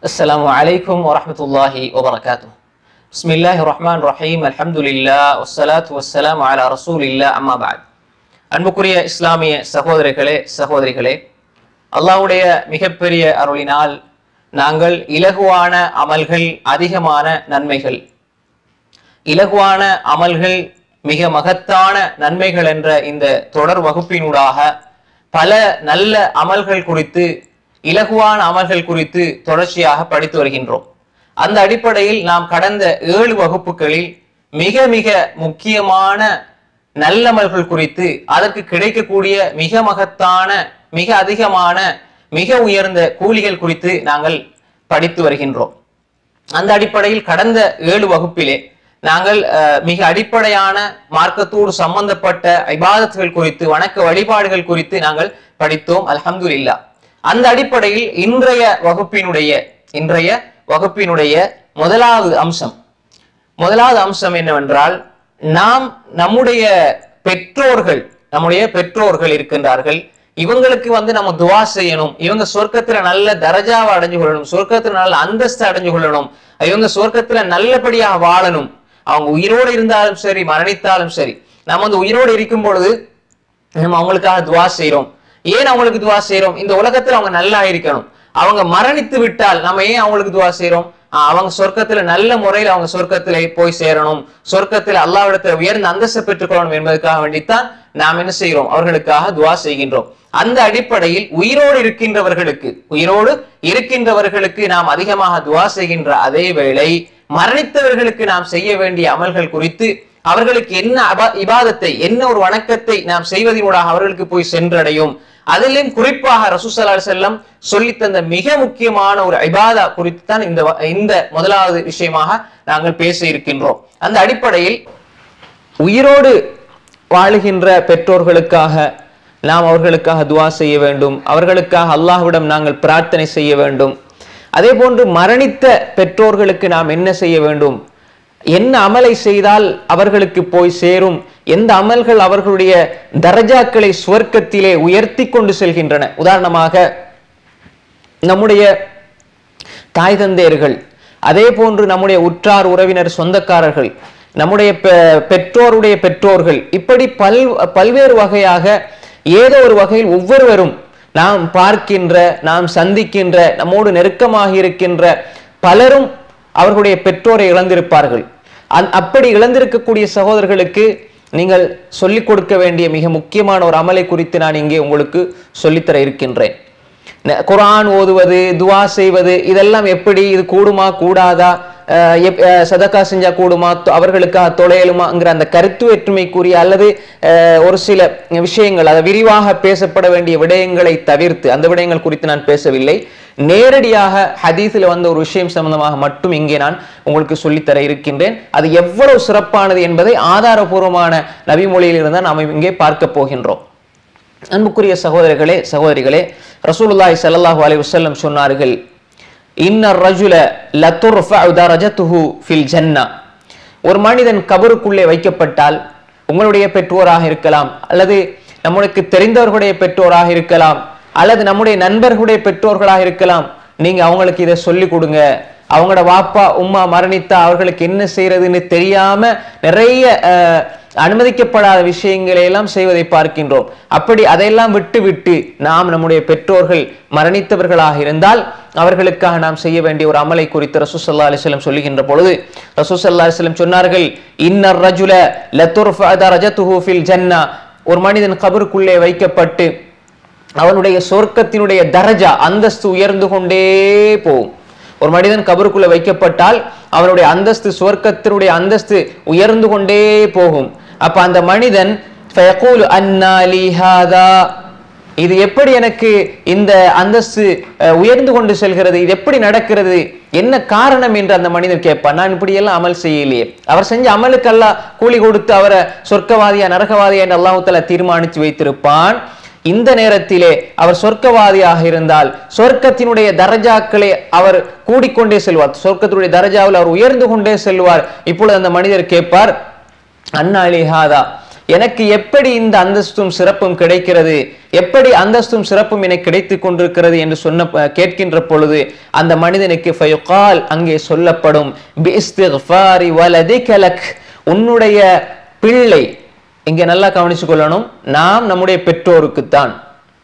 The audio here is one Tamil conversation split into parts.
السلام عليكم ورحمة الله وبركاته بسم الله الرحمن الرحيم الحمد لله والصلاة والسلام على رسول الله أما بعد அன்புக்குரிய இஸ்லாமிய சகோதரர்களே சகோதரிகளே அல்லாஹ்வுடைய மிகப்பெரிய அருளினால் நாங்கள் இலகுவான அமல்கள் அதிகமான நன்மைகள் இலகுவான அமல்கள் மிக மகத்தான நன்மைகள் என்ற இந்த தொடர் வகுப்பினூடாக பல நல்ல அமல்கள் குறித்து இலகுவான அமல்கள் குறித்து தொடர்ச்சியாக படித்து வருகின்றோம் அந்த அடிப்படையில் நாம் கடந்த ஏழு வகுப்புகளில் மிக மிக முக்கியமான நல்லமல்கள் குறித்து அதற்கு கிடைக்கக்கூடிய மிக மகத்தான மிக அதிகமான மிக உயர்ந்த கூலிகள் குறித்து நாங்கள் படித்து வருகின்றோம் அந்த அடிப்படையில் கடந்த ஏழு வகுப்பிலே நாங்கள் அஹ், மிக அடிப்படையான மார்க்கத்தோடு சம்பந்தப்பட்ட இபாதத்துகள் குறித்து வணக்க வழிபாடுகள் குறித்து நாங்கள் படித்தோம் அல்ஹம்துலில்லாஹ் அந்த அடிப்படையில் இன்றைய வகுப்பினுடைய இன்றைய வகுப்பினுடைய முதலாவது அம்சம் முதலாவது அம்சம் என்னவென்றால் நாம் நம்முடைய பெற்றோர்கள் நம்முடைய பெற்றோர்கள் இருக்கின்றார்கள் இவங்களுக்கு வந்து நம்ம துவா செய்யணும் இவங்க சொர்க்கத்துல நல்ல தரஜாவை அடைஞ்சு கொள்ளணும் சொர்க்கத்துல நல்ல அந்தஸ்து அடைஞ்சு கொள்ளணும் இவங்க சொர்க்கத்துல நல்லபடியாக வாழணும் அவங்க உயிரோடு இருந்தாலும் சரி மரணித்தாலும் சரி நம்ம வந்து உயிரோடு இருக்கும் பொழுது நம்ம அவங்களுக்காக துவா செய்றோம் ஏன் அவங்களுக்கு துவா செய்றோம் இந்த உலகத்துல அவங்க நல்லா இருக்கணும் அவங்க மரணித்து விட்டால் நம்ம ஏன் அவங்களுக்கு துவா செய்றோம் ஆஹ் அவங்க சொர்க்கத்துல நல்ல முறையில் அவங்க சொர்க்கத்துல போய் சேரணும் சொர்க்கத்துல அல்லாவிடத்துல உயர்ந்த அந்தஸ்தை பெற்றுக்கொள்ளணும் என்பதற்காக வேண்டித்தான் நாம் என்ன செய்கிறோம் அவர்களுக்காக துவா செய்கின்றோம் அந்த அடிப்படையில் உயிரோடு இருக்கின்றவர்களுக்கு உயிரோடு இருக்கின்றவர்களுக்கு நாம் அதிகமாக துவா செய்கின்ற அதே வேளை மரணித்தவர்களுக்கு நாம் செய்ய வேண்டிய அமல்கள் குறித்து அவர்களுக்கு என்ன அபா- இபாதத்தை என்ன ஒரு வணக்கத்தை நாம் செய்வதனூடாக அவர்களுக்கு போய் சென்றடையும் அதிலும் குறிப்பாக ரசூசல்லா செல்லம் சொல்லித் தந்த மிக முக்கியமான ஒரு இபாதா குறித்து தான் இந்த வ- இந்த முதலாவது விஷயமாக நாங்கள் பேச இருக்கின்றோம் அந்த அடிப்படையில் உயிரோடு வாழுகின்ற பெற்றோர்களுக்காக நாம் அவர்களுக்காக துவா செய்ய வேண்டும் அவர்களுக்காக அல்லாஹ்விடம் நாங்கள் பிரார்த்தனை செய்ய வேண்டும் அதே போன்று மரணித்த பெற்றோர்களுக்கு நாம் என்ன செய்ய வேண்டும் என்ன அமலை செய்தால் அவர்களுக்கு போய் சேரும் எந்த அமல்கள் அவர்களுடைய தரஜாக்களை சுவர்க்கத்திலே உயர்த்தி கொண்டு செல்கின்றன உதாரணமாக நம்முடைய தாய் தந்தையர்கள் அதே போன்று நம்முடைய உற்றார் உறவினர் சொந்தக்காரர்கள் நம்முடைய பெ- பெற்றோருடைய பெற்றோர்கள் இப்படி பல் பல்வேறு வகையாக ஏதோ ஒரு வகையில் ஒவ்வொருவரும் நாம் பார்க்கின்ற நாம் சந்திக்கின்ற நம்மோடு நெருக்கமாக இருக்கின்ற பலரும் அவர்களுடைய பெற்றோரை இழந்திருப்பார்கள் அந் அப்படி இழந்திருக்கக்கூடிய சகோதரர்களுக்கு நீங்கள் சொல்லிக் கொடுக்க வேண்டிய மிக முக்கியமான ஒரு அமலை குறித்து நான் இங்கே உங்களுக்கு சொல்லித்தர இருக்கின்றேன் ந- குர்ஆன் ஓதுவது துவா செய்வது இதெல்லாம் எப்படி இது கூடுமா கூடாதா அஹ் எப்- அஹ் சதக்கா செஞ்சா கூடுமா தொ- அவர்களுக்காக தொலையலுமாங்கிற அந்த கருத்து வேற்றுமைக்குரிய அல்லது அஹ், ஒரு சில விஷயங்கள் அதை விரிவாக பேசப்பட வேண்டிய விடயங்களை தவிர்த்து அந்த விடயங்கள் குறித்து நான் பேசவில்லை நேரடியாக ஹதீஸில் வந்த ஒரு விஷயம் சம்பந்தமாக மட்டும் இங்கே நான் உங்களுக்கு சொல்லித்தர இருக்கின்றேன் அது எவ்வளவு சிறப்பானது என்பதை ஆதாரபூர்வமான நபிமொழியில் இருந்தால் நாம் இங்கே பார்க்க போகின்றோம் அன்புக்குரிய சகோதரர்களே சகோதரிகளே ரசூலுல்லாஹி ஸல்லல்லாஹு அலைஹி வஸல்லம் சொன்னார்கள் இன்ன ரஜுல லதுர்ஃபஉ தரஜத்துஹு ஃபில் ஜன்னா ஒரு மனிதன் கபருக்குள்ளே வைக்கப்பட்டால் உங்களுடைய பெற்றோராக இருக்கலாம் அல்லது நம்மளுக்கு தெரிந்தவர்களுடைய பெற்றோராக இருக்கலாம் அல்லது நம்முடைய நண்பர்களுடைய பெற்றோர்களாக இருக்கலாம் நீங்க அவங்களுக்கு இதை சொல்லி கொடுங்க அவங்களோட வாப்பா உம்மா மரணித்தா அவர்களுக்கு என்ன செய்யறதுன்னு தெரியாம நிறைய அஹ், அனுமதிக்கப்படாத விஷயங்களை எல்லாம் செய்வதை பார்க்கின்றோம் அப்படி அதையெல்லாம் விட்டு விட்டு நாம் நம்முடைய பெற்றோர்கள் மரணித்தவர்களாக இருந்தால் அவர்களுக்காக நாம் செய்ய வேண்டிய ஒரு அமலை குறித்து ரசூசல்லா அலிஸ்லம் சொல்லுகின்ற பொழுது ரசூசல்லா அலிஸ்லம் சொன்னார்கள் இன்னர் ரஜுல லத்துர்ஃபஅ ரஜத்துஹு ஃபில் ஜன்னா ஒரு மனிதன் கபருக்குள்ளே வைக்கப்பட்டு அவனுடைய சொர்க்கத்தினுடைய தரஜா அந்தஸ்து உயர்ந்து கொண்டே போகும் ஒரு மனிதன் கபருக்குள்ள வைக்கப்பட்டால் அவனுடைய அந்தஸ்து சுவர்க்கத்தினுடைய அந்தஸ்து உயர்ந்து கொண்டே போகும் அப்ப அந்த மனிதன் ஃபயகூலு அன்னா லீ ஹாதா இது எப்படி எனக்கு இந்த அந்தஸ்து அஹ், உயர்ந்து கொண்டு செல்கிறது இது எப்படி நடக்கிறது என்ன காரணம் என்று அந்த மனிதன் கேட்பான் நான் இப்படி எல்லாம் அமல் செய்யலையே அவர் செஞ்ச அமலுக்கெல்லாம் கூலி கொடுத்து அவரை சொர்க்கவாதியா நரகவாதியா என்று அல்லாஹ் தீர்மானித்து வைத்திருப்பான் இந்த நேரத்திலே அவர் சொர்க்கவாதியாக இருந்தால் சொர்க்கத்தினுடைய தரஜாக்களை அவர் கூடிக்கொண்டே செல்வார் சொர்க்கத்தினுடைய தரஜாவில் அவர் உயர்ந்து கொண்டே செல்வார் இப்பொழுது அந்த மனிதர் கேட்பார் அண்ணா அலிஹாதா எனக்கு எப்படி இந்த அந்தஸ்தும் சிறப்பும் கிடைக்கிறது எப்படி அந்தஸ்தும் சிறப்பும் எனக்கு கிடைத்துக் கொண்டிருக்கிறது என்று சொன்ன கேட்கின்ற பொழுது அந்த மனிதனுக்கு ஃபயுகால் அங்கே சொல்லப்படும் பிஸ்திக்ஃபாரி வலதிக லக் உன்னுடைய பிள்ளை இங்க நல்லா கவனிச்சு கொள்ளணும் நாம் நம்முடைய பெற்றோருக்குத்தான்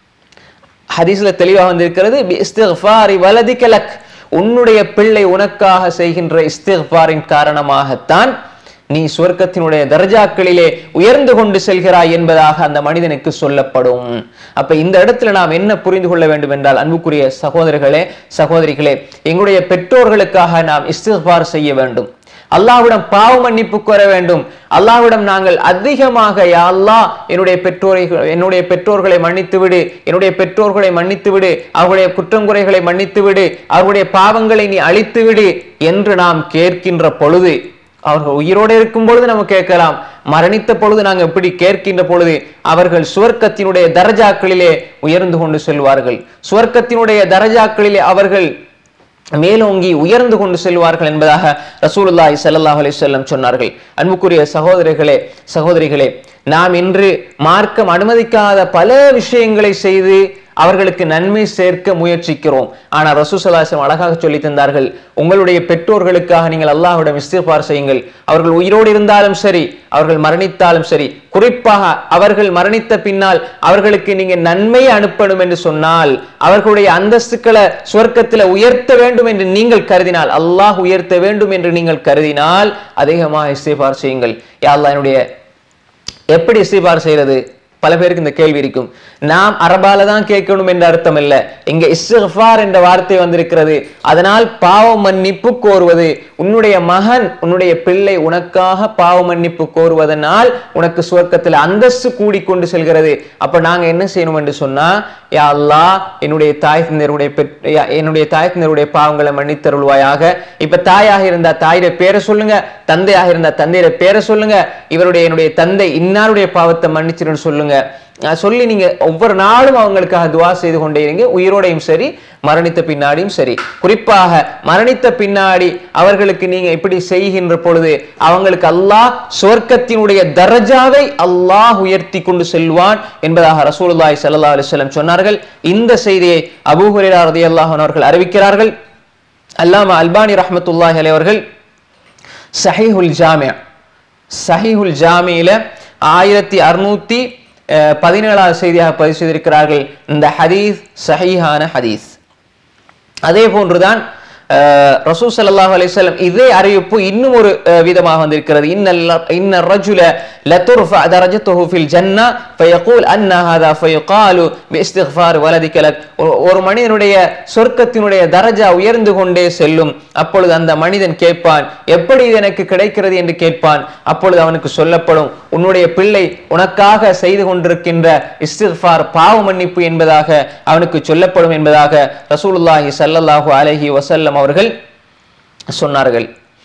ஹதீஸ்ல தெளிவாக வந்திருக்கிறது இஸ்திஃபாரி வலதிக லக் உன்னுடைய பிள்ளை உனக்காக செய்கின்ற இஸ்திஃபாரின் காரணமாகத்தான் நீ சுவர்க்கத்தினுடைய தர்ஜாக்களிலே உயர்ந்து கொண்டு செல்கிறாய் என்பதாக அந்த மனிதனுக்கு சொல்லப்படும் அப்ப இந்த இடத்துல நாம் என்ன புரிந்து கொள்ள வேண்டும் என்றால் அன்புக்குரிய சகோதரர்களே சகோதரிகளே எங்களுடைய பெற்றோர்களுக்காக நாம் இஸ்திஃபார் செய்ய வேண்டும் அல்லாஹ்விடம் பாவ மன்னிப்பு கோர வேண்டும் அல்லாஹ்விடம் நாங்கள் அதிகமாக யா அல்லாஹ் என்னுடைய பெற்றோரை என்னுடைய பெற்றோர்களை மன்னித்து விடு என்னுடைய பெற்றோர்களை மன்னித்து விடு அவர்களுடைய குற்றங்குறைகளை மன்னித்து விடு அவர்களுடைய பாவங்களை நீ அழித்து விடு என்று நாம் கேட்கின்ற பொழுது அவர்கள் உயிரோடு இருக்கும் பொழுது நம்ம கேட்கலாம் மரணித்த பொழுது நாங்கள் எப்படி கேட்கின்ற பொழுது அவர்கள் சுவர்க்கத்தினுடைய தரஜாக்களிலே உயர்ந்து கொண்டு செல்வார்கள் சுவர்க்கத்தினுடைய தரஜாக்களிலே அவர்கள் மேலோங்கி உயர்ந்து கொண்டு செல்வார்கள் என்பதாக ரசூலுல்லாஹி ஸல்லல்லாஹு அலைஹி வஸல்லம் சொன்னார்கள் அன்புக்குரிய சகோதரர்களே சகோதரிகளே நாம் இன்று மார்க்கம் அனுமதிக்காத பல விஷயங்களை செய்து அவர்களுக்கு நன்மை சேர்க்க முயற்சிக்கிறோம் ஆனால் ரசூசலாசம் அழகாக சொல்லி தந்தார்கள் உங்களுடைய பெற்றோர்களுக்காக நீங்கள் அல்லாஹ்விடம் இஸ்திஃபார் செய்யுங்கள் அவர்கள் உயிரோடு இருந்தாலும் சரி அவர்கள் மரணித்தாலும் சரி குறிப்பாக அவர்கள் மரணித்த பின்னால் அவர்களுக்கு நீங்க நன்மையை அனுப்பணும் என்று சொன்னால் அவர்களுடைய அந்தஸ்துக்களை சுவர்க்கத்தில் உயர்த்த வேண்டும் என்று நீங்கள் கருதினால் அல்லாஹ் உயர்த்த வேண்டும் என்று நீங்கள் கருதினால் அதிகமாக இஸ்திஃபார் செய்யுங்கள் யா அல்லாஹ் என்னுடைய எப்படி இஸ்திஃபார் செய்யறது பல பேருக்கு இந்த கேள்வி இருக்கும் நாம் அரபால தான் கேட்கணும் என்ற அர்த்தம் இல்ல இங்க இஸ்திஃபார் என்ற வார்த்தை வந்திருக்கிறது அதனால் பாவ மன்னிப்பு கோருவது உன்னுடைய மகன் உன்னுடைய பிள்ளை உனக்காக பாவ மன்னிப்பு கோருவதனால் உனக்கு சுவர்க்கத்தில் அந்தஸ்து கூடிக்கொண்டு செல்கிறது அப்ப நாங்க என்ன செய்யணும் என்று சொன்னா யா அல்லாஹ் என்னுடைய தாய் தந்தருடைய என்னுடைய தாய் தந்தருடைய பாவங்களை மன்னித்தருள்வாயாக இப்ப தாயாக இருந்தா தாயுடைய பேரை சொல்லுங்க தந்தையாக இருந்தா தந்தையுடைய பேரை சொல்லுங்க இவருடைய என்னுடைய தந்தை இன்னாருடைய பாவத்தை மன்னிச்சிருன்னு சொல்லுங்க அஹ் சொல்லி நீங்க ஒவ்வொரு நாளும் அவங்களுக்காக துவா செய்து கொண்டே இருங்க உயிரோடையும் சரி மரணித்த பின்னாடியும் சரி குறிப்பாக மரணித்த பின்னாடி அவர்களுக்கு நீங்க இப்படி செய்கின்ற பொழுது அவங்களுக்கு அல்லாஹ் சொர்க்கத்தினுடைய தரஜாவை அல்லாஹ் உயர்த்தி கொண்டு செல்வான் என்பதாக ரசூலுல்லாஹி ஸல்லல்லாஹு அலைஹி வஸல்லம் சொன்னார்கள் இந்த செய்தியை அபூ ஹுரைரா ரலியல்லாஹு அன்ஹு அவர்கள் அறிவிக்கிறார்கள் அல்லாமா அல்பானி ரஹ்மத்துல்லாஹி அலைஹி அவர்கள் சஹீஹுல் ஜாமியா சஹீஹுல் ஜாமியில ஆயிரத்தி அறுநூத்தி பதினேழாவது செய்தியாக பதிவு செய்திருக்கிறார்கள் இந்த ஹதீஸ் சஹீஹான ஹதீஸ் அதே போன்றுதான் ரசூ சல்லாஹ் அலிஸ்லம் இதே அறிவிப்பு இன்னும் ஒரு அஹ், விதமாக வந்திருக்கிறது இன்னல்ல இன்ன ரஜுல லதுர்ஃப தரஜத்துஹு ஃபில் ஜன்னா ஃபயகூல் அன்ன ஹாதா ஃபயகாலு பிஸ்திக்ஃபார் வலதிக லக் ஒரு- ஒரு மனிதனுடைய சொர்க்கத்தினுடைய தரஜா உயர்ந்து கொண்டே செல்லும் அப்பொழுது அந்த மனிதன் கேட்பான் எப்படி இது எனக்கு கிடைக்கிறது என்று கேட்பான் அப்பொழுது அவனுக்கு சொல்லப்படும் உன்னுடைய பிள்ளை உனக்காக செய்து கொண்டிருக்கின்ற இஸ்திஃபார் பாவ மன்னிப்பு என்பதாக அவனுக்கு சொல்லப்படும் என்பதாக ரசூலுல்லாஹி ஸல்லல்லாஹு அலைஹி வஸல்லம் அவர்கள் சொன்னார்கள்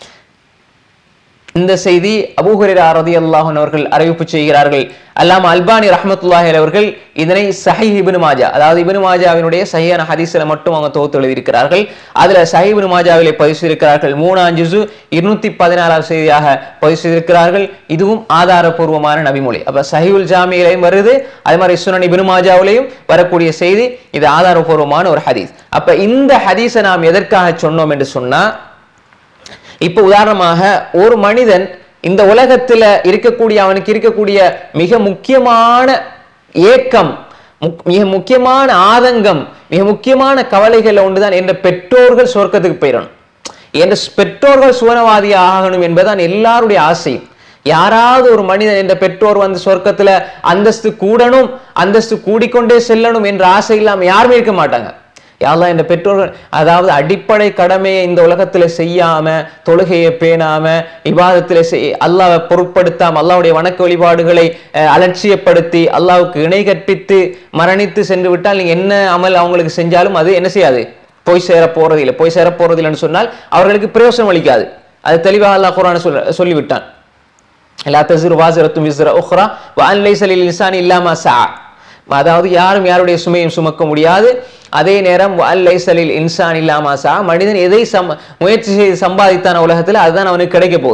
இந்த செய்தி அபூஹுரைரா ரலியல்லாஹு அன்ஹு அவர்கள் அறிவிப்பு செய்கிறார்கள் அல்லாம அல்பானி ரஹ்மத்துல்லாஹி அலைஹி அவர்கள் இதனை சஹீஹ் இப்னு மாஜா அதாவது இப்னு மாஜாவினுடைய சஹீஹான ஹதீஸ்ல மட்டும் அவங்க தொகுத்து எழுதியிருக்கிறார்கள் அதுல சஹீஹ் இப்னு மாஜாவிலே பதிவு செய்திருக்கிறார்கள் மூணாம் ஜுசு இருநூத்தி பதினாறாவது செய்தியாக பதிவு செய்திருக்கிறார்கள் இதுவும் ஆதாரபூர்வமான நபிமொழி அப்ப சஹீஹுல் ஜாமியிலையும் வருது அதே மாதிரி சுனன் இப்னு மாஜாவிலையும் வரக்கூடிய செய்தி இது ஆதாரபூர்வமான ஒரு ஹதீஸ் அப்ப இந்த ஹதீஸை நாம் எதற்காக சொன்னோம் என்று சொன்னா இப்ப உதாரணமாக ஒரு மனிதன் இந்த உலகத்துல இருக்கக்கூடிய அவனுக்கு இருக்கக்கூடிய மிக முக்கியமான ஏக்கம் முக்- மிக முக்கியமான ஆதங்கம் மிக முக்கியமான கவலைகள் ஒன்றுதான் என்ற பெற்றோர்கள் சொர்க்கத்துக்கு போயிடணும் என்ற பெற்றோர்கள் சுவனவாதி ஆகணும் என்பதுதான் எல்லாருடைய ஆசையும் யாராவது ஒரு மனிதன் என்ற பெற்றோர் வந்து சொர்க்கத்துல அந்தஸ்து கூடணும் அந்தஸ்து கூடிக்கொண்டே செல்லணும் என்ற ஆசை இல்லாம யாருமே இருக்க மாட்டாங்க யாரெல்லாம் இந்த பெற்றோர்கள் அதாவது அடிப்படை கடமையை இந்த உலகத்துல செய்யாம தொழுகையை பேணாம இபாதத்துல செய் அல்லாவை பொருட்படுத்தாம அல்லாவுடைய வணக்க வழிபாடுகளை அஹ், அலட்சியப்படுத்தி அல்லாவுக்கு இணை கற்பித்து மரணித்து சென்று விட்டால் நீங்க என்ன அமல் அவங்களுக்கு செஞ்சாலும் அது என்ன செய்யாது போய் சேர போறது இல்லை போய் சேர போறது இல்லைன்னு சொன்னால் அவர்களுக்கு பிரயோசனம் அளிக்காது அது தெளிவாக அல்லாஹ் குர்ஆன்ல சொல்ல சொல்லிவிட்டான் லா தசிறு வாசிரத்தும் விஸ்ர உஹ்ரா வான் லைசலில் இன்சான் இல்லாம சா அதாவது யாரும் யாருடைய சுமையும் சுமக்க முடியாது அதே நேரம் வான் லைசலில் இன்சான் இல்லாம சா மனிதன் எதை சம் முயற்சி செய்து சம்பாதித்தான உலகத்தில் அதுதான் அவனுக்கு கிடைக்க போகுது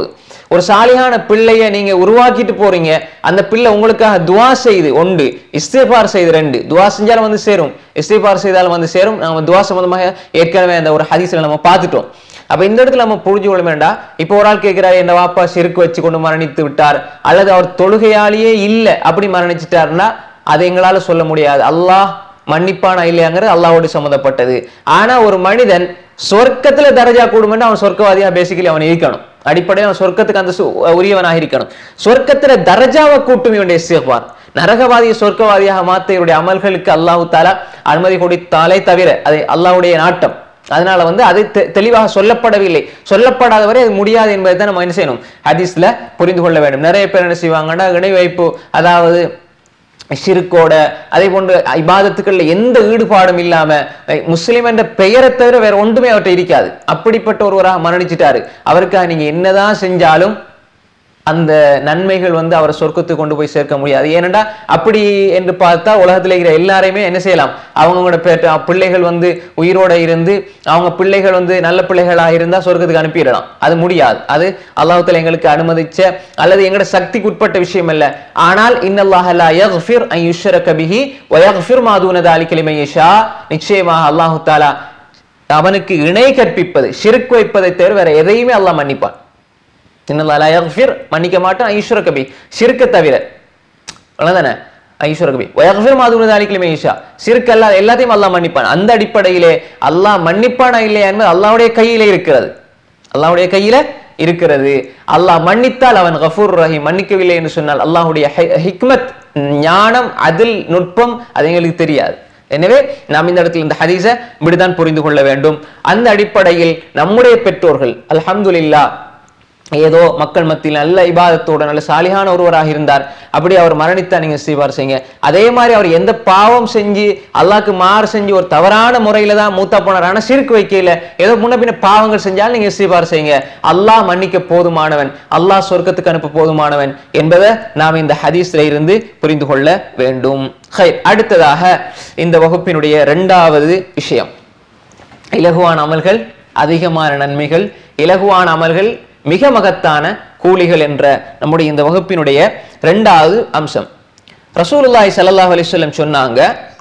ஒரு சாலியான பிள்ளைய நீங்க உருவாக்கிட்டு போறீங்க அந்த பிள்ளை உங்களுக்காக துவா செய்து ஒன்று இஸ்திஃபார் செய்து ரெண்டு துவா செஞ்சாலும் வந்து சேரும் இஸ்திஃபார் செய்தாலும் வந்து சேரும் நம்ம துவா சம்பந்தமாக ஏற்கனவே அந்த ஒரு ஹதீஸ்ல நம்ம பார்த்துட்டோம் அப்ப இந்த இடத்துல நம்ம புரிஞ்சு கொள்ள வேண்டாம் இப்போ ஒரு ஆள் கேட்கிறாரு என் வாப்பா செருக்கு வச்சு கொண்டு மரணித்து விட்டார் அல்லது அவர் தொழுகையாலேயே இல்லை அப்படி மரணிச்சிட்டாருன்னா அது எங்களால சொல்ல முடியாது அல்லாஹ் மன்னிப்பானா இல்லையாங்கிறது அல்லாஹ்வோடு சம்மந்தப்பட்டது ஆனா ஒரு மனிதன் சொர்க்கத்துல தரஜா கூடுமென்று அவன் சொர்க்கவாதியா பேசிக்கலி அவன் இருக்கணும் அடிப்படையில் அவன் சொர்க்கத்துக்கு அந்த சு- உரியவனாக இருக்கணும் சொர்க்கத்துல தரஜாவை கூட்டும் இவனுடைய இஸ்திக்பார் நரகவாதியை சொர்க்கவாதியாக மாத்த இவருடைய அமல்களுக்கு அல்லாஹு தாலா அனுமதி கொடுத்தாலே தவிர அது அல்லாஹ்வுடைய நாட்டம் அதனால வந்து அது தெ- தெளிவாக சொல்லப்படவில்லை சொல்லப்படாத வரை அது முடியாது என்பதை தான் நம்ம என்ன செய்யணும் ஹதீஸ்ல புரிந்து கொள்ள வேண்டும் நிறைய பேர் என்ன செய்வாங்கன்னா இணை வைப்பு அதாவது ஷிருக்கோட அதே போன்று இபாதத்துக்கள்ல எந்த ஈடுபாடும் இல்லாம அஹ், முஸ்லிம் என்ற பெயரை தவிர வேற ஒன்றுமே அவர்கிட்ட இருக்காது அப்படிப்பட்ட ஒருவராக மரணிச்சிட்டாரு அவருக்காக நீங்க என்னதான் செஞ்சாலும் அந்த நன்மைகள் வந்து அவரை சொர்க்கத்துக்கு கொண்டு போய் சேர்க்க முடியாது ஏனென்றா அப்படி என்று பார்த்தா உலகத்தில் இருக்கிற எல்லாரையுமே என்ன செய்யலாம் அவங்களோட பெற்ற பிள்ளைகள் வந்து உயிரோட இருந்து அவங்க பிள்ளைகள் வந்து நல்ல பிள்ளைகளாக இருந்தா சொர்க்கத்துக்கு அனுப்பிடலாம் அது முடியாது அது அல்லாஹ்வுத்தாலா எங்களுக்கு அனுமதிச்ச அல்லது எங்களோட சக்திக்கு உட்பட்ட விஷயம் அல்ல ஆனால் இன்னல்லாஹ லா யக்ஃபிர் அன் யுஷ்ரக பிஹி வ யக்ஃபிர் மா தூன தாலிக லிமன் யஷா நிச்சயமாக அல்லாஹ் தஆலா அவனுக்கு இணை கற்பிப்பது ஷிர்க் வைப்பதை தவிர வேற எதையுமே அல்லாஹ் மன்னிப்பான் இன்னல்லாஹ் லா யக்ஃபிர் மன்னிக்க மாட்டான் ஐஸ்வர கபி ஷிர்க்க தவிர அவ்வளவுதானே ஐஸ்வர கபி வயக்ஃபிர் மாதுன தாலிக்கலிமே ஈஷா ஷிர்க் அல்லாஹ் எல்லாத்தையும் அல்லாஹ் மன்னிப்பான் அந்த அடிப்படையிலே அல்லாஹ் மன்னிப்பானா இல்லையா என்பது அல்லாஹ்வுடைய கையிலே இருக்கிறது அல்லாஹ்வுடைய கையில இருக்கிறது அல்லாஹ் மன்னித்தால் அவன் கஃபூர் ரஹீம் மன்னிக்கவில்லை என்று சொன்னால் அல்லாஹ்வுடைய ஹி- ஹிக்மத் ஞானம் அதில் நுட்பம் அது எங்களுக்கு தெரியாது எனவே நாம் இந்த இடத்தில் இந்த ஹதீஸை இப்படிதான் புரிந்து கொள்ள வேண்டும் அந்த அடிப்படையில் நம்முடைய பெற்றோர்கள் அல்ஹம்துலில்லாஹ் ஏதோ மக்கள் மத்தியில் நல்ல இபாதத்தோட நல்ல சாலிகான ஒருவராக இருந்தார் அப்படி அவர் மரணித்தா நீங்க இஸ்திஃபார் செய்யுங்க அதே மாதிரி அவர் எந்த பாவம் செஞ்சு அல்லாஹ்க்கு மாறு செஞ்சு ஒரு தவறான முறையில தான் மூத்தா போனார் ஆனா சிறுக்கு வைக்கல ஏதோ முன்ன பின்ன பாவங்கள் செஞ்சாலும் நீங்க இஸ்திஃபார் செய்யுங்க அல்லாஹ் மன்னிக்க போதுமானவன் அல்லாஹ் சொர்க்கத்துக்கு அனுப்ப போதுமானவன் என்பதை நாம் இந்த ஹதீஸ்ல இருந்து புரிந்து கொள்ள வேண்டும் ஹைர். அடுத்ததாக இந்த வகுப்பினுடைய இரண்டாவது விஷயம் இலகுவான அமல்கள் அதிகமான நன்மைகள் இலகுவான அமல்கள் மிக மகத்தான கூலிகள் என்ற நம்முடைய இந்த வகுப்பினுடைய இரண்டாவது அம்சம் ரசூலுல்லாஹி ஸல்லல்லாஹு அலைஹி வஸல்லம் சொன்னாங்க